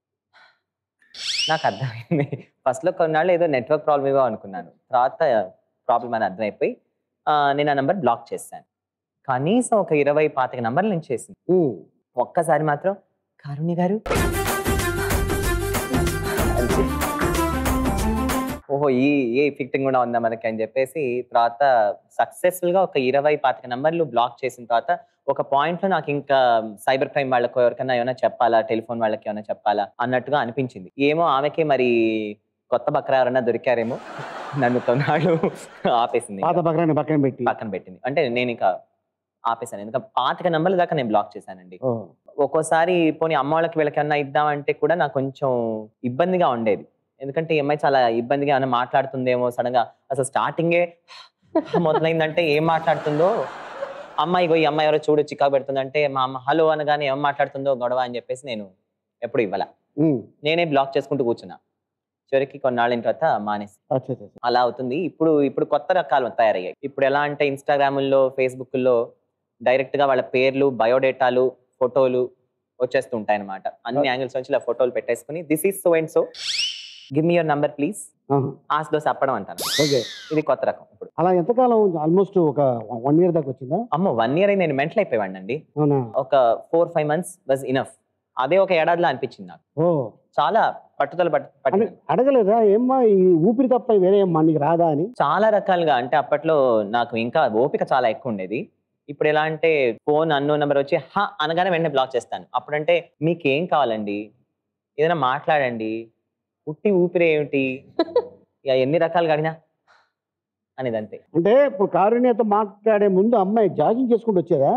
నాకు అర్థమైంది ఫస్ట్లో కొన్నాళ్ళు ఏదో నెట్వర్క్ ప్రాబ్లమ్ ఏవో అనుకున్నాను తర్వాత ప్రాబ్లం అని అర్థమైపోయి ఆ, నేను ఆ నంబర్ బ్లాక్ చేశాను కనీసం ఒక ఇరవై పాతిక నంబర్లు నేను చేసింది ఉమ్. ఒక్కసారి మాత్రం కారుణ్య గారు ఓహో ఈ ఏ ఫిట్టింగ్ కూడా ఉందా మనకి అని చెప్పేసి తర్వాత సక్సెస్ఫుల్ గా ఒక ఇరవై పాతిక నంబర్లు బ్లాక్ చేసిన తర్వాత ఒక పాయింట్ లో నాకు ఇంకా సైబర్ క్రైమ్ వాళ్ళకో ఎవరికైనా ఏమైనా చెప్పాలా టెలిఫోన్ వాళ్ళకి ఏమైనా చెప్పాలా అన్నట్టుగా అనిపించింది ఏమో ఆమెకి మరి కొత్త బక్రా ఎవరైనా దొరికారేమో నన్ను కొన్నాళ్ళు ఆపేసింది పాత పక్కన పక్కన పెట్టి పక్కన పెట్టింది అంటే నేను ఇంకా ఆపేసాను ఎందుకంటే పాతిక నంబర్ల దాకా నేను బ్లాక్ చేశానండి ఓ, ఒక్కోసారి పోనీ అమ్మ వాళ్ళకి వీళ్ళకన్నా ఇద్దామంటే కూడా నాకు కొంచెం ఇబ్బందిగా ఉండేది ఎందుకంటే ఈ అమ్మాయి చాలా ఇబ్బందిగా ఏమైనా మాట్లాడుతుందేమో సడన్ గా అసలు స్టార్టింగే మొదలైందంటే ఏం మాట్లాడుతుందో అమ్మాయి ఇగో ఈ అమ్మాయి ఎవరో చూడు చికాకు పెడుతుందంటే మా అమ్మ హలో అనగానే ఏం మాట్లాడుతుందో గొడవ అని చెప్పేసి నేను ఎప్పుడు ఇవ్వాల ఉమ్. నేనే బ్లాక్ చేసుకుంటూ కూర్చున్నా చివరికి కొన్నాళ్ళ తర్వాత మానేసి అచ్చా అచ్చా, అచ్చా. అలా అవుతుంది ఇప్పుడు ఇప్పుడు కొత్త రకాలు తయారయ్యాయి ఇప్పుడు ఎలా అంటే ఇన్స్టాగ్రాముల్లో ఫేస్బుక్లో డైరెక్ట్ గా వాళ్ళ పేర్లు బయోడేటాలు ఫోటోలు వచ్చేస్తూ ఉంటాయి అనమాట అన్ని యాంగిల్స్ నుంచి ఇలా ఫోటోలు పెట్టేసుకుని this is so and so give me your number please ఆహా. ఆస్దో చెప్పడం అంటాను ఓకే ఇది కొత్త రకం ఇప్పుడు అలా ఎంతకాలం ఆల్మోస్ట్ ఒక వన్ ఇయర్ దాకా వచ్చిందా అమ్మో వన్ ఇయర్ అయి నేను మెంటల్ అయిపోయాడు అండి అవునా ఒక four five months was enough అదే ఒక ఏడాదిలో అనిపించింది నాకు ఓ చాలా పట్టుదల పట్టు అంటే పట్టింది అడగలేదా ఏమ్మా ఈ ఊపిరి తప్ప వేరే ఏమ్మా నీకు రాదా అని చాలా రకాలుగా అంటే అప్పట్లో నాకు ఇంకా ఓపిక చాలా ఎక్కువ ఉండేది ఇప్పుడు ఎలా అంటే ఫోన్ అన్నో నెంబర్ వచ్చి హా అనగానే వెంటనే బ్లాక్ చేస్తాను అప్పుడంటే మీకు ఏం కావాలండి ఏదైనా మాట్లాడండి పుట్టి ఊపిరి ఏమిటి ఇక ఎన్ని రకాలుగా అడిగినా అనేది అంతే అంటే ఇప్పుడు కారుణ్యతో మాట్లాడే ముందు అమ్మాయి జాగింగ్ చేసుకుంటూ వచ్చేదా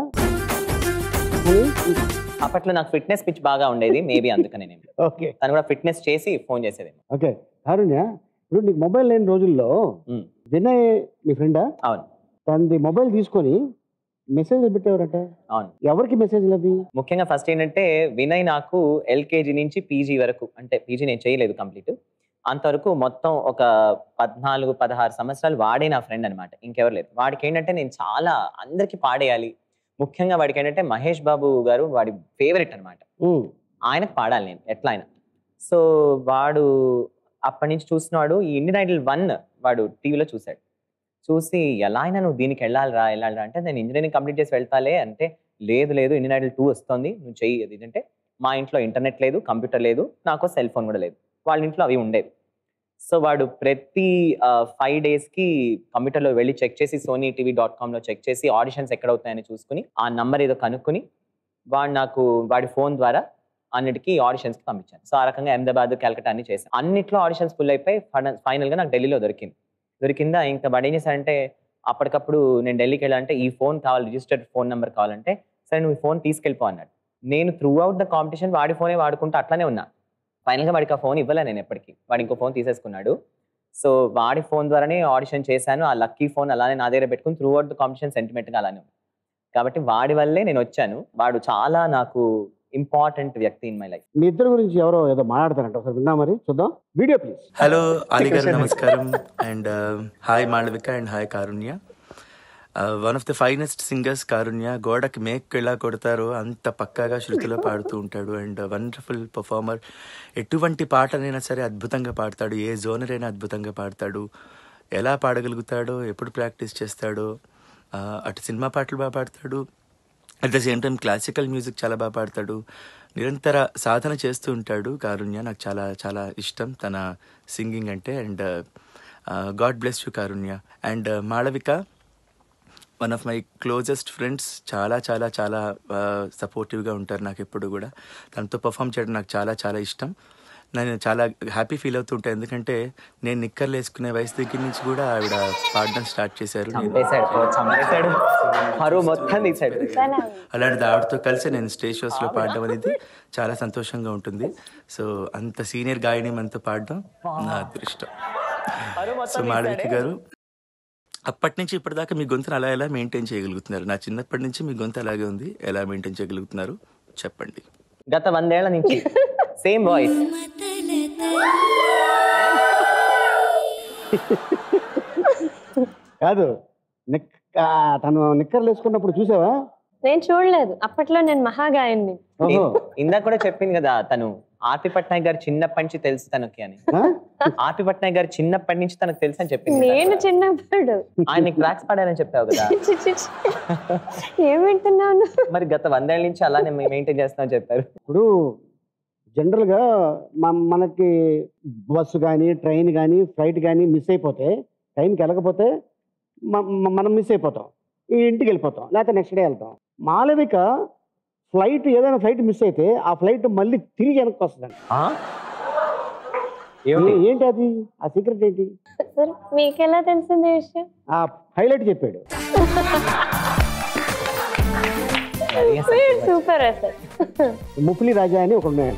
అప్పట్లో నాకు ఫిట్నెస్ పిచ్ బాగా ఉండేది మేబీ అందుకనే నేను ఓకే తను కూడా ఫిట్నెస్ చేసి ఫోన్ చేసేదేమో ఓకే కారుణ్య ఇప్పుడు నీకు మొబైల్ లేని రోజుల్లో ఉమ్, వినయ్ మీ ఫ్రెండా అవును తనది మొబైల్ తీసుకొని మెసేజ్ పెట్టేవారట అవును ఎవరికి మెసేజ్లు అవి ముఖ్యంగా ఫస్ట్ ఏంటంటే వినయ్ నాకు ఎల్కేజీ నుంచి పీజీ వరకు అంటే పీజీ నేను చేయలేదు కంప్లీట్ అంతవరకు మొత్తం ఒక పద్నాలుగు పదహారు సంవత్సరాలు వాడే నా ఫ్రెండ్ అనమాట ఇంకెవరు లేదు వాడికి ఏంటంటే నేను చాలా అందరికీ పాడేయాలి ముఖ్యంగా వాడికి ఏంటంటే మహేష్ బాబు గారు వాడి ఫేవరెట్ అనమాట ఉమ్, ఆయనకు పాడాలి నేను ఎట్లా అయినా సో వాడు అప్పటి నుంచి చూసినాడు ఈ ఇండియన్ ఐడల్ వన్ వాడు టీవీలో చూశాడు చూసి ఎలా అయినా నువ్వు దీనికి వెళ్ళాలిరా వెళ్ళాలిరా అంటే నేను ఇంజనీరింగ్ కంప్లీట్ చేసి వెళ్తాలే అంటే లేదు లేదు ఇండియన్ ఐడల్ టూ వస్తుంది నువ్వు చెయ్యి అది ఇది అంటే మా ఇంట్లో ఇంటర్నెట్ లేదు కంప్యూటర్ లేదు నాకు సెల్ ఫోన్ కూడా లేదు వాళ్ళ ఇంట్లో అవి ఉండేవి సో వాడు ప్రతి ఫైవ్ డేస్కి కంప్యూటర్లో వెళ్ళి చెక్ చేసి సోనీ టీవీ డాట్ కామ్లో చెక్ చేసి ఆడిషన్స్ ఎక్కడ అవుతాయని చూసుకుని ఆ నంబర్ ఏదో కనుక్కుని వాడు నాకు వాడి ఫోన్ ద్వారా అన్నిటికీ ఆడిషన్స్ కి పంపించాను సో ఆ రకంగా అహ్మదాబాద్ కలకటా అన్ని చేశాను అన్నిట్లో ఆడిషన్స్ ఫుల్ అయిపోయి ఫైనల్ గా నాకు ఢిల్లీలో దొరికింది దొరికిందా ఇంకా వాడు ఏం చేశాడంటే అప్పటికప్పుడు నేను ఢిల్లీకి వెళ్ళాలంటే ఈ ఫోన్ కావాలి రిజిస్టర్డ్ ఫోన్ నెంబర్ కావాలంటే సరే నువ్వు ఈ ఫోన్ తీసుకెళ్ళిపో అన్నాడు నేను త్రూ అవుట్ ద కాంపిటీషన్ వాడి ఫోనే వాడుకుంటూ అట్లానే ఉన్నా ఫైనల్గా వాడికి ఆ ఫోన్ ఇవ్వలే నేను ఎప్పటికీ వాడు ఇంకో ఫోన్ తీసేసుకున్నాడు సో వాడి ఫోన్ ద్వారానే ఆడిషన్ చేశాను ఆ లక్కీ ఫోన్ అలానే నా దగ్గర పెట్టుకుని త్రూ అవుట్ ద కాంపిటీషన్ సెంటిమెంట్గా అలానే ఉంది కాబట్టి వాడి వల్లే నేను వచ్చాను వాడు చాలా నాకు ఇంపార్టెంట్ వ్యక్తి ఇన్ మై లైఫ్ మీ ఇద్దరు గురించి ఎవరో ఏదో మాట్లాడతారంట ఒకసారి విందాం మరి చూద్దాం వీడియో ప్లీజ్ హలో అలీ గారు Question. నమస్కారం and hi Malavika and hi Karunya one of the finest singers Karunya గోడకి మేక్ ఎలా కొడతారో అంత పక్కాగా శృతిలో పాడుతూ ఉంటాడు అండ్ వండర్ఫుల్ పర్ఫార్మర్ ఎటువంటి పాటనైనా సరే అద్భుతంగా పాడతాడు ఏ జోనర్ అయినా అద్భుతంగా పాడతాడు ఎలా పాడగలుగుతాడో ఎప్పుడు ప్రాక్టీస్ చేస్తాడో ఆ, అటు సినిమా పాటలు బాగా పాడతాడు at the same time classical music చాలా బాగా పాడతాడు నిరంతర సాధన చేస్తూ ఉంటాడు కారుణ్య నాకు చాలా చాలా ఇష్టం తన సింగింగ్ అంటే and God bless you Karunya and Malavika one of my closest friends చాలా చాలా చాలా సపోర్టివ్గా ఉంటారు నాకు ఎప్పుడు కూడా తనతో పర్ఫామ్ చేయడం నాకు చాలా చాలా ఇష్టం నేను చాలా హ్యాపీ ఫీల్ అవుతుంటాను ఎందుకంటే నేను నిక్కర్లు వేసుకునే వయసు దగ్గర నుంచి కూడా ఆవిడ పాడడం స్టార్ట్ చేశారు నేను చంపేశాడు ఓ, చంపేశాడు పరువు మొత్తం తీశాడు అలాంటిది ఆవిడతో కలిసి నేను స్టేజ్ షోస్ లో పాడడం అనేది చాలా సంతోషంగా ఉంటుంది సో అంత సీనియర్ గాయని మనతో పాడడం నా అదృష్టం సో మాళవిక గారు అప్పటి నుంచి ఇప్పటిదాకా మీ గొంతును అలా ఎలా మెయింటైన్ చేయగలుగుతున్నారు నా చిన్నప్పటి నుంచి మీ గొంతు అలాగే ఉంది ఎలా మెయింటైన్ చేయగలుగుతున్నారు చెప్పండి గత వందేళ్ల నుంచి సేమ్ వాయిస్ కాదు నిక్ ఆ, తను నిక్కర్లు వేసుకున్నప్పుడు చూసావా నేను చూడలేదు అప్పట్లో నేను మహాగాయన్ని ఓహో ఇందాక కూడా చెప్పింది కదా తను ఆర్పి పట్నాయక్ గారు చిన్నప్పటి నుంచి తెలుసు తనకి అని ఆ? ఆర్పి పట్నాయక్ గారు చిన్నప్పటి నుంచి తనకు తెలుసు అని చెప్పింది కదా. నేను చిన్నప్పుడు ఆయన ట్రాక్స్ పాడారని చెప్పావు కదా చి, చి, చి. ఏం వింటున్నాను మరి గత వందేళ్ల నుంచి అలానే మెయింటైన్ చేస్తున్నా చెప్పారు ఇప్పుడు జనరల్గా మ- మనకి బస్సు కానీ ట్రైన్ కానీ ఫ్లైట్ కానీ మిస్ అయిపోతే టైంకి వెళ్ళకపోతే మ- మ- మనం మిస్ అయిపోతాం ఈ ఇంటికి వెళ్ళిపోతాం లేకపోతే నెక్స్ట్ డే వెళ్తాం మాలవిక ఫ్లైట్ ఏదైనా ఫ్లైట్ మిస్ అయితే ఆ ఫ్లైట్ మళ్ళీ తిరిగి వెనక్కి వస్తుందండి ఆ? ఏమిటి ఏ- ఏంటి అది ఆ సీక్రెట్ ఏంటి సరే మీకెలా తెలిసింది ఈ విషయం ఆ హైలైట్ చెప్పాడు మరి అసలు సూపర్ అసలు ముఫ్లీ రాజా అని ఒక ఉన్నాయండి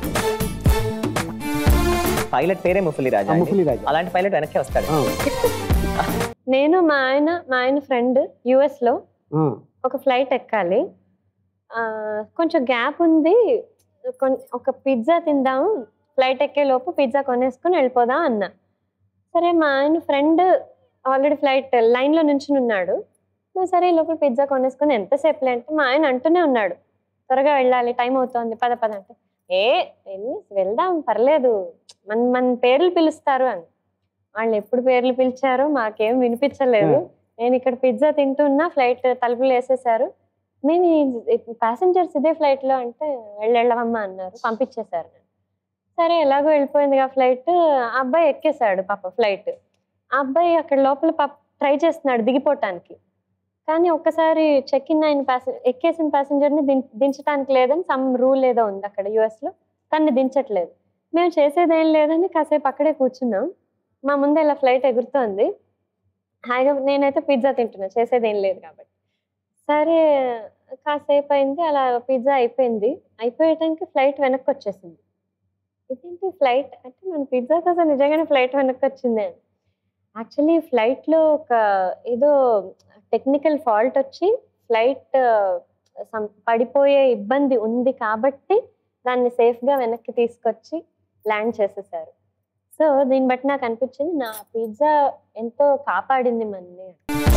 పైలట్ పేరే ముఫలి రాజా ఆ, అండి. ముఫ్లీ రాజా. అలాంటి పైలట్ వెనక్కి వస్తాడు ఆ, నేను మా ఆయన మా ఆయన ఫ్రెండ్ యుఎస్ లో ఆ, ఒక ఫ్లైట్ ఎక్కాలి ఆ, కొంచెం గ్యాప్ ఉంది కొన్- ఒక పిజ్జా తిందాం ఫ్లైట్ ఎక్కే లోపు పిజ్జా కొనేసుకుని వెళ్ళిపోదాం అన్నా సరే మా ఆయన ఫ్రెండ్ ఆల్రెడీ ఫ్లైట్ లైన్లో నుంచుని ఉన్నాడు నువ్వు సరే ఈ లోపల పిజ్జా కొనేసుకుని ఎంతసేపులే అంటే మా ఆయన అంటూనే ఉన్నాడు త్వరగా వెళ్ళాలి టైం అవుతోంది పద పద అంటే ఏ వెళ్ళి వెళ్దాం పర్లేదు మన మన పేర్లు పిలుస్తారు అని వాళ్ళు ఎప్పుడు పేర్లు పిలిచారో మాకేం వినిపించలేదు నేను ఇక్కడ పిజ్జా తింటున్నా ఫ్లైట్ తలుపులు వేసేసారు మేము ప్యాసింజర్స్ ఇదే ఫ్లైట్ లో అంటే వెళ్ళవమ్మా అన్నారు పంపించేశారు సరే ఎలాగో వెళ్ళిపోయింది ఆ ఫ్లైట్ ఆ అబ్బాయి ఎక్కేశాడు పాప ఫ్లైట్ ఆ అబ్బాయి అక్కడ లోపల పాప ట్రై చేస్తున్నాడు దిగిపోవటానికి కానీ ఒక్కసారి చెక్ ఇన్ అయిన ప్యాసెంజర్ ఎక్కేసిన ప్యాసింజర్ని దిం దించడానికి లేదని సమ్ రూల్ ఏదో ఉంది అక్కడ US లో తన్ని దించట్లేదు మేము చేసేది ఏం లేదని కాసేపు అక్కడే కూర్చున్నాం మా ముందు ఇలా ఫ్లైట్ ఎగురుతోంది హాయిగా నేనైతే పిజ్జా తింటున్నా చేసేది ఏం లేదు కాబట్టి సరే కాసేపు అయింది అలా పిజ్జా అయిపోయింది అయిపోయే టైంకి ఫ్లైట్ వెనక్కి వచ్చేసింది ఇదేంటి ఫ్లైట్ అంటే మన పిజ్జా కోసం నిజంగానే ఫ్లైట్ వెనక్కి వచ్చింది అని యాక్చువల్లీ ఫ్లైట్లో ఒక ఏదో టెక్నికల్ ఫాల్ట్ వచ్చి ఫ్లైట్ పడిపోయే ఇబ్బంది ఉంది కాబట్టి దాన్ని సేఫ్గా వెనక్కి తీసుకొచ్చి ల్యాండ్ చేసేసారు సో దీన్ని బట్టి నాకు అనిపించింది నా పిజ్జా ఎంతో కాపాడింది మనని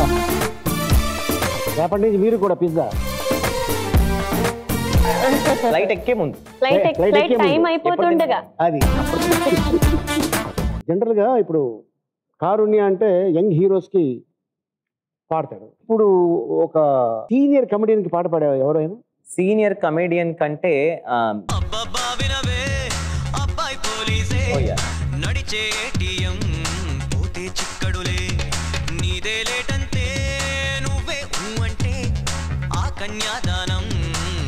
రేపటి నుంచి మీరు కూడా పిజ్జా ఫ్లైట్ ఎక్కే ముందు ఫ్లైట్ Flight ఫ్లైట్ ఎక్కే టైం ముందు. అయిపోతుండగా అది జనరల్గా ఇప్పుడు కారుణ్య అంటే యంగ్ హీరోస్కి పాడతాడు ఇప్పుడు ఒక సీనియర్ కమెడియన్కి పాట పాడే ఎవరైనా సీనియర్ కమేడియన్ కంటే ఆ, అబ్బబ్బా వినవే అబ్బాయి పోలీసే oh yeah. నడిచే ఏటీఎం పోతే చిక్కడులే నీదే లేటంతే నువ్వే ఊ అంటే ఆ కన్యాదానం చేసే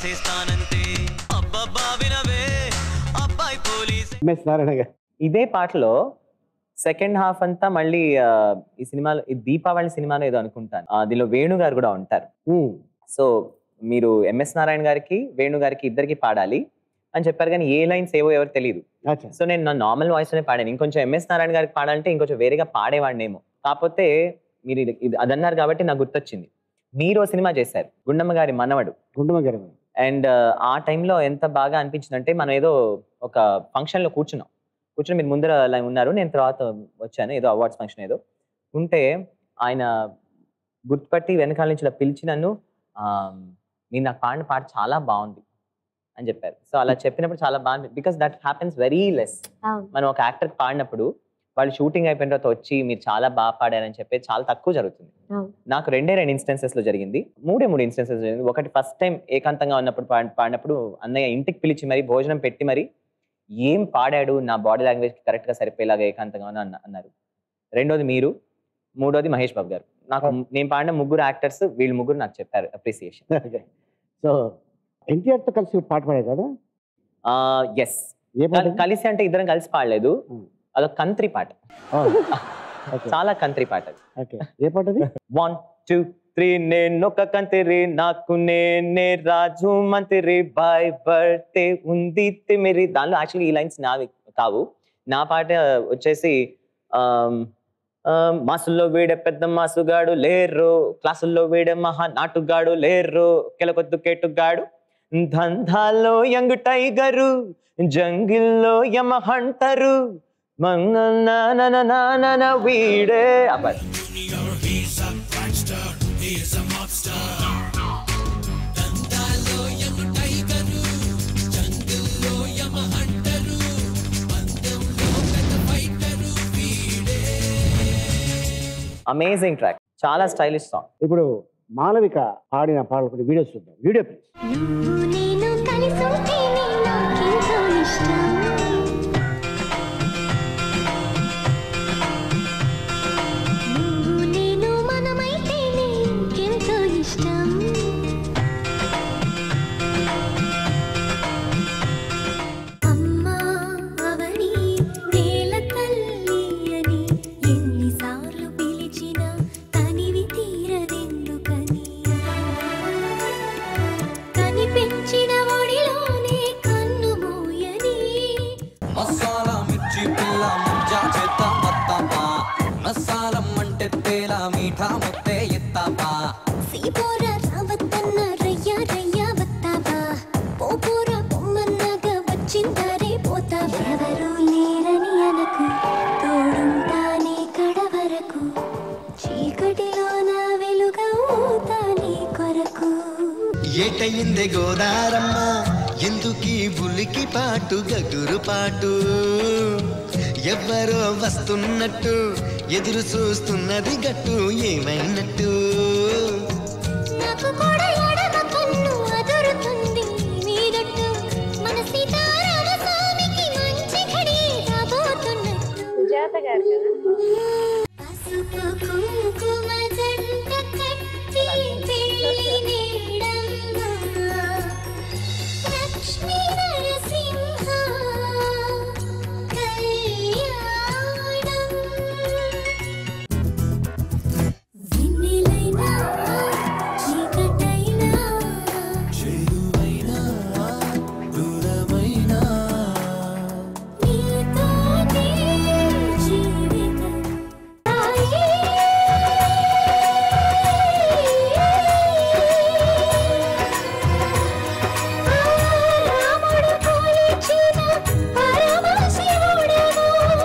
చేసేస్తానంతే అబ్బబ్బా వినవే అబ్బాయి పోలీస్ ఎంఎస్ నారాయణ గారు ఇదే పాటలో సెకండ్ హాఫ్ అంతా మళ్ళీ ఆ, ఈ సినిమాలో ఈ దీపావళి సినిమాలో ఏదో అనుకుంటాను ఆ, దీనిలో వేణు గారు కూడా ఉంటారు ఉమ్, సో మీరు ఎంఎస్ నారాయణ గారికి వేణు గారికి ఇద్దరికి పాడాలి అని చెప్పారు కానీ ఏ లైన్స్ ఏవో ఎవరు తెలియదు అచ్చా సో నేను నా నార్మల్ వాయిస్ లోనే పాడాను ఇంకొంచెం ఎంఎస్ నారాయణ గారికి పాడాలంటే ఇంకొంచెం వేరేగా పాడేవాడినేమో కాకపోతే మీరు ఇది ఇది అదన్నారు కాబట్టి నాకు గుర్తొచ్చింది మీరు ఓ సినిమా చేశారు గుండమ్మ గారి మనవడు గుండమ్మ గారు అండ్ ఆ టైంలో ఎంత బాగా అనిపించిందంటే మనం ఏదో ఒక ఫంక్షన్ లో కూర్చున్నాం కూర్చొని మీరు ముందర అలా ఉన్నారు నేను తర్వాత వచ్చాను ఏదో అవార్డ్స్ ఫంక్షన్ ఏదో ఉంటే ఆయన గుర్తుపట్టి వెనకాల నుంచి ఇలా పిలిచి నన్ను "ఆ, మీరు నాకు పాడిన పాట చాలా బాగుంది అని చెప్పారు సో అలా చెప్పినప్పుడు చాలా బాగుంది because that happens very less అవును మనం ఒక యాక్టర్ పాడినప్పుడు వాళ్ళు షూటింగ్ అయిపోయిన తర్వాత వచ్చి మీరు చాలా బాగా పాడారని చెప్పి చాలా తక్కువ జరుగుతుంది అవును. నాకు రెండే రెండు ఇన్స్టెన్సెస్ లో జరిగింది మూడే మూడు ఇన్స్టెన్సెస్ జరిగింది ఒకటి ఫస్ట్ టైం ఏకాంతంగా ఉన్నప్పుడు పాడి- పాడినప్పుడు అన్నయ్య ఇంటికి పిలిచి మరి భోజనం పెట్టి మరి ఏం పాడాడు నా బాడీ లాంగ్వేజ్ కరెక్ట్ గా సరిపోయేలాగా ఏకాంతంగా అని అన్న- అన్నారు రెండోది మీరు మూడోది మహేష్ బాబు గారు నాకు నేను పాడిన ముగ్గురు యాక్టర్స్ వీళ్ళు ముగ్గురు నాకు చెప్పారు అప్రిసియేషన్ సో ఎన్టీఆర్ తో కలిసి పాట పాడారు కదా ఎస్ ఏ పాట కలిసి అంటే ఇద్దరం కలిసి పాడలేదు Hmm. అదొక కంత్రి పాట ఓకే చాలా కంత్రి పాట అది ఓకే ఏ పాట అది వన్ టూ త్రీ నేనొక కంతిరి నాకు నేనే రాజు మంత్రి బాయ్ బర్త్డే ఉంది తిమిరి దానిలో యాక్చువల్లీ ఈ లైన్స్ నావి కావు నా పాట వచ్చేసి ఆమ్, ఆమ్, మాసుల్లో వీడే పెద్ద మాసుగాడు లేరు క్లాసుల్లో వీడే మహా నాటుగాడు లేరు కెలకొద్దు కేటుగాడు దంధాల్లో యంగ్ టైగరు జంగిల్లో యమ హంటరు మంగ వీడే ఆ పాట అమేజింగ్ ట్రాక్ చాలా స్టైలిష్ సాంగ్ ఇప్పుడు మాలవిక పాడిన పాటలు కొన్ని వీడియోస్ చూద్దాం వీడియో ప్లీజ్ నువ్వు నేను కలిసుంటేనే నాకెంతో ఇష్టం నువ్వు నేను మనమైతేనే ఇంకెంతో ఇష్టం అమ్మా అవని నేల తల్లి అని ఎన్నిసార్లు పిలిచినా తనివి తీరదెందుకని కనిపించిన ఒడిలోనే కన్ను మూయని మసాలా మిర్చి పిల్ల ముంజా చేద్దాం వస్తాపా మసాలం అంటే తేలా మీఠా ముద్దే ఎత్తాపా సీపోర రావద్దన్న రయ్య రయ్య వస్తావా పోపోర పొమ్మన్నగా వచ్చిందరే పోతావా ఎవరు లేరని అనకు తోడుంటానే కడ వరకు చీకటిలో నా వెలుగవుతానే కొరకు ఏటయిందే గోదారమ్మ ఎందుకీ బులికి పాటు గగురు పాటు ఎవ్వరో వస్తున్నట్టు ఎదురు చూస్తున్నది గట్టు ఏమైనట్టు నాకు కూడా ఎడమ కన్ను అదురుతుంది మీదట్టు మన సీతారామ స్వామికి మంచి ఘడి రాబోతున్నట్టు సుజాత గారు కదా పసుపు కుంకుమ జంట కట్టి పెళ్లి నీడమ్మ లక్ష్మీ నరసింహ కళ్యాణం వెన్నెలైనా చీకటైనా నీతోనే జీవితం రాముడు పోలిచిన పరమశివుడవు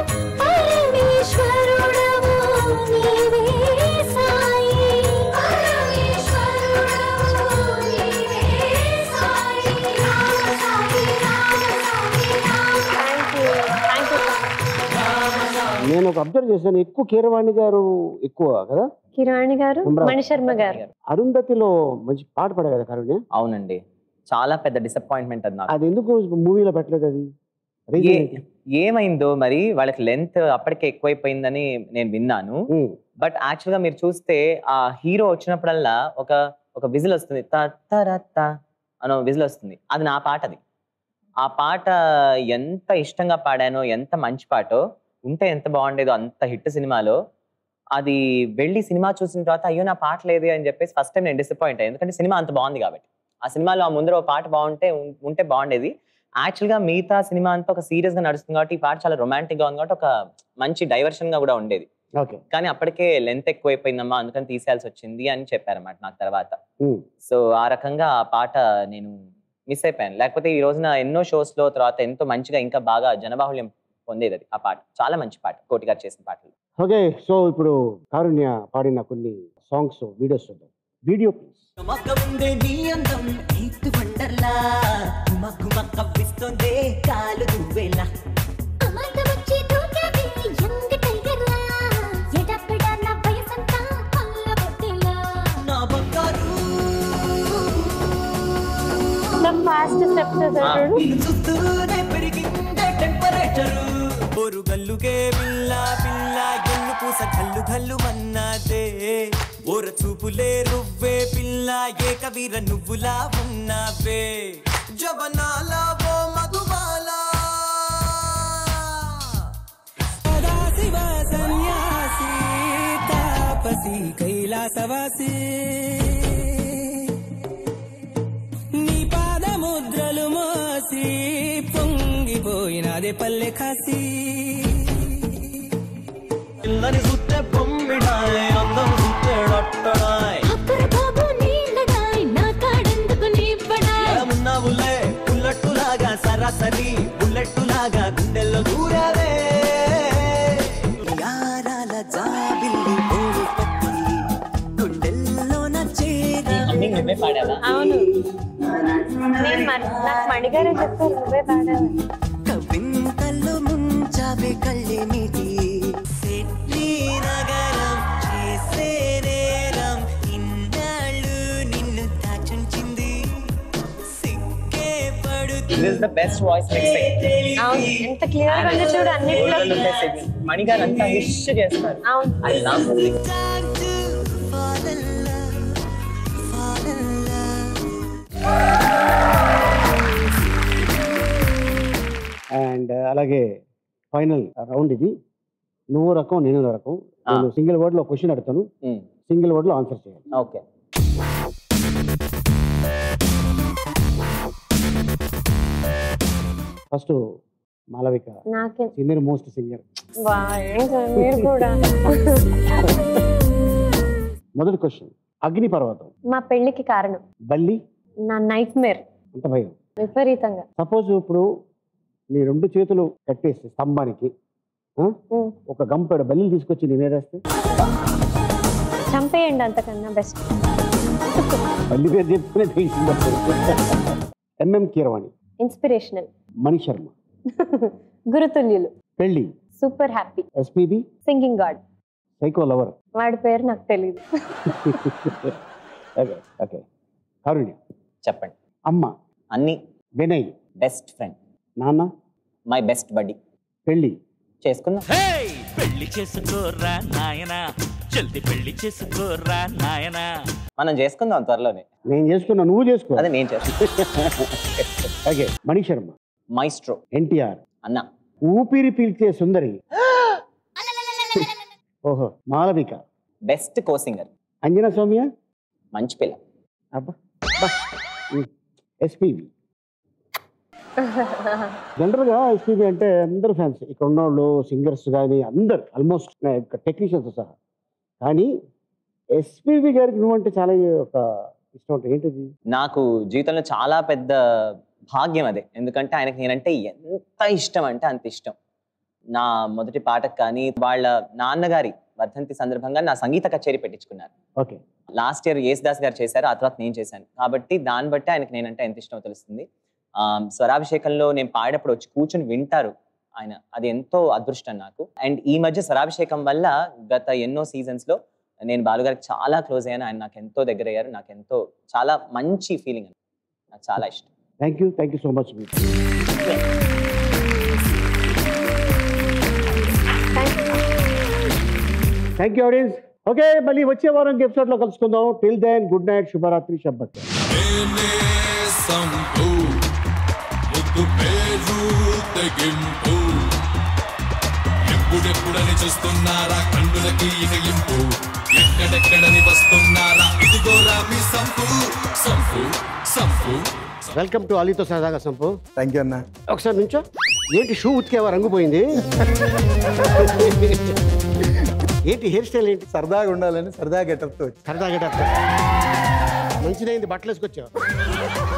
పరమేశ్వరుడవు నీవే సాయి పరమేశ్వరుడవు నీవే Sai Rama Sai Rama Sai Rama thank you thank you నేను ఒక అబ్జర్వ్ చేశాను ఎక్కువ కీరవాణి గారు ఎక్కువ కదా కిరాణి గారు అమరావతి. మణిశర్మ గారు అరుంధతిలో మంచి పాట పాడారు కదా కారుణ్య అవునండి చాలా పెద్ద డిసప్పాయింట్మెంట్ అది నాకు అది ఎందుకు మూవీలో పెట్టలేదు అది Reason ఏ- ఏంటి? ఏమైందో మరి వాళ్ళకి లెంత్ అప్పటికే ఎక్కువైపోయిందని నేను విన్నాను ఉమ్, బట్ యాక్చువల్ గా మీరు చూస్తే ఆ హీరో వచ్చినప్పుడల్లా ఒక ఒక విజిల్ వస్తుంది త తర త అనో విజిల్ వస్తుంది అది నా పాట అది ఆ పాట ఎంత ఇష్టంగా పాడానో ఎంత మంచి పాటో ఉంటే ఎంత బాగుండేదో అంత హిట్ సినిమాలో అది వెళ్ళి సినిమా చూసిన తర్వాత అయ్యో నా పాట లేదు అని చెప్పేసి ఫస్ట్ టైం నేను డిసప్పాయింట్ అయ్యాను ఎందుకంటే సినిమా అంత బాగుంది కాబట్టి ఆ సినిమాలో ఆ ముందర ఒక పాట బాగుంటే ఉం- ఉంటే బాగుండేది యాక్చువల్గా మిగతా సినిమా అంతా ఒక సీరియస్ గా నడుస్తుంది కాబట్టి ఈ పాట చాలా రొమాంటిక్ గా ఉంది కాబట్టి ఒక మంచి డైవర్షన్ గా కూడా ఉండేది ఓకే కానీ అప్పటికే లెంత్ ఎక్కువైపోయిందమ్మా అందుకని తీసేయాల్సి వచ్చింది అని చెప్పారన్నమాట నాకు తర్వాత ఉమ్. సో ఆ రకంగా ఆ పాట నేను మిస్ అయిపోయాను లేకపోతే ఈ రోజున ఎన్నో షోస్ లో తర్వాత ఎంతో మంచిగా ఇంకా బాగా జనబాహుళ్యం పొందేది అది ఆ పాట చాలా మంచి పాట కోటి గారు చేసిన పాటలు ఓకే సో ఇప్పుడు కారుణ్య పాడిన కొన్ని సాంగ్స్ వీడియోస్ చూద్దాం వీడియో ప్లీజ్ మక్క ఉందే నీ అందం ఈతు వండర్లా గుమకు మక్క విస్తోందే కాలు దువ్వేలా అమర్దమచ్చి దూకేది యంగ్ టైగర్లా ఎడపెడ నా వయసంతా కొల్లగొట్టేలా నా బంగారు ఫాస్ట్ స్టెప్స్ చూడు నిన్ను చూస్తూనే పెరిగిందే టెంపరేచర్ ఓరు గల్లుగే పిల్ల పిల్ల ఎల్లు పూస గల్లు గల్లు మన్నాదే ఓర చూపులే రువ్వే పిల్ల ఏకవీర నువ్వులా ఉన్నావే జవనాల ఓ మధుబాల సదాశివ సన్యాసి తాపసి కైలాసవాసి నీ పాదముద్రలు మోసి పొంగిపోయినదే పల్లె కాసి పిల్లని సుత్తే బొమ్మిడాయ్ అందం సుత్తే డట్టడాయ్ అప్పుడు బాబు నీళ్ళడాయ్ నా కాడెందుకు నీవ్వడాయ్ ఉన్నావులే బుల్లెట్టులాగా సరాసరి బుల్లెట్టులాగా గుండెల్లో దూరావే యారాల జాబిల్లి పోవు పట్టి గుండెల్లో నచ్చేదా అన్ని నువ్వే పాడావా అవును నేను మన- నాకు మణిగారే చెప్పారు నువ్వే పాడావు కవింతల్లో ముంచావే కళ్ళే నీటి సిడ్నీ నగరం చేసే నేరం ఇన్నాళ్ళు నిన్ను దాచుంచింది సిగ్గే పడుతూ this the best voice mixing అవును ఎంత క్లియర్ గా ఉంది చూడు అన్నిట్లో మణి గారు అంతా విష్ చేస్తారు అవును I love time to fall in love, fall in love. And అలాగే ఫైనల్ రౌండ్ ఇది నువ్వు రకం నేను రకం నేను సింగిల్ వర్డ్ లో క్వశ్చన్ అడుగుతాను సింగిల్ వర్డ్ లో ఆన్సర్ చేయాలి ఓకే ఫస్ట్ మాలవిక నాకే సీనియర్ మోస్ట్ సింగర్ వా, ఏం సార్ మీరు కూడా మొదటి క్వశ్చన్ అగ్ని పర్వతం మా పెళ్లికి కారణం బల్లి నా నైట్ మేర్ అంత భయం విపరీతంగా సపోజ్ ఇప్పుడు నీ రెండు చేతులు కట్టేసి స్తంభానికి ఆ? ఉమ్. ఒక గంపెడు బల్లిని తీసుకొచ్చి నీ మీద వేస్తే చంపేయండి అంతకన్నా బెస్ట్ బల్లి పేరు చెప్తేనే తెలిసింది ఎంఎం కీరవాణి ఇన్స్పిరేషనల్ మణి శర్మ గురుతుల్యులు పెళ్లి super happy SPB singing god psycho lover వాడి పేరు నాకు తెలియదు ఓకే ఓకే కారుణ్య చెప్పండి అమ్మ అన్ని వినయ్ బెస్ట్ ఫ్రెండ్ నాన్న మై బెస్ట్ బడ్డీ పెళ్లి చేసుకుందాం పెళ్లి చేసుకోరా నాయనా జల్ది పెళ్లి చేసుకోరా నాయనా మనం చేసుకుందాం త్వరలోనే నేను చేసుకున్నా నువ్వు చేసుకో అదే నేను చేస్తాను ఓకే మణి శర్మ మైస్ట్రో ఎన్టీఆర్ అన్న ఊపిరి పీల్చే సుందరి ఓహో Malavika best co singer Anjana Soumya మంచి పిల్ల అబ్బా ఎస్పీవి జనరల్గా ఎస్పీబీ అంటే అందరు ఫ్యాన్స్ ఇక్కడ ఉన్నోళ్ళు సింగర్స్ కానీ అందరు ఆల్మోస్ట్ టెక్నీషియన్స్ సహా కానీ ఎస్పీబీ గారికి నువ్వంటే చాలా ఒక ఇష్టం ఉంటుంది ఏంటిది నాకు జీవితంలో చాలా పెద్ద భాగ్యం అదే ఎందుకంటే ఆయనకి నేనంటే ఎంత ఇష్టం అంటే అంత ఇష్టం నా మొదటి పాటకు కానీ వాళ్ళ నాన్నగారి వర్ధంతి సందర్భంగా నా సంగీత కచేరీ పెట్టించుకున్నారు okay last year Yesudas garu చేశారు ఆ తర్వాత నేను చేశాను కాబట్టి దాన్ని బట్టి ఆయనకి నేనంటే ఎంత ఇష్టమో తెలుస్తుంది ఆ, స్వరాభిషేకంలో నేను పాడేటప్పుడు వచ్చి కూర్చుని వింటారు ఆయన అది ఎంతో అదృష్టం నాకు అండ్ ఈ మధ్య స్వరాభిషేకం వల్ల గత ఎన్నో సీజన్స్ లో నేను బాలుగారికి చాలా క్లోజ్ అయ్యాను ఆయన నాకు ఎంతో దగ్గర అయ్యారు నాకు ఎంతో చాలా మంచి ఫీలింగ్ నాకు చాలా ఇష్టం thank you thank you so much thank you audience okay మళ్ళీ వచ్చే వారం ఎపిసోడ్ లో కలుసుకుందాం టిల్ దెన్ గుడ్ నైట్ శుభరాత్రి శబ్బత్ Finish సంపు ముద్దు పేరు తెగింపు ఎప్పుడెప్పుడని చూస్తున్నారా కన్నులకి ఇక ఇంపు ఎక్కడెక్కడని వస్తున్నారా ఇదిగోరా మీ సంపు సంపు సంపు వెల్కమ్ టు అలీతో సరదాగా సంపు థ్యాంక్ యూ అన్న ఒకసారి నుంచో ఏంటి షూ ఉతికేవా రంగు పోయింది ఏంటి హెయిర్ స్టైల్ ఏంటి సరదాగా ఉండాలని సరదా గెటప్తో వచ్చి సరదా గెటప్ మంచిదైంది బట్టలు వేసుకొచ్చావు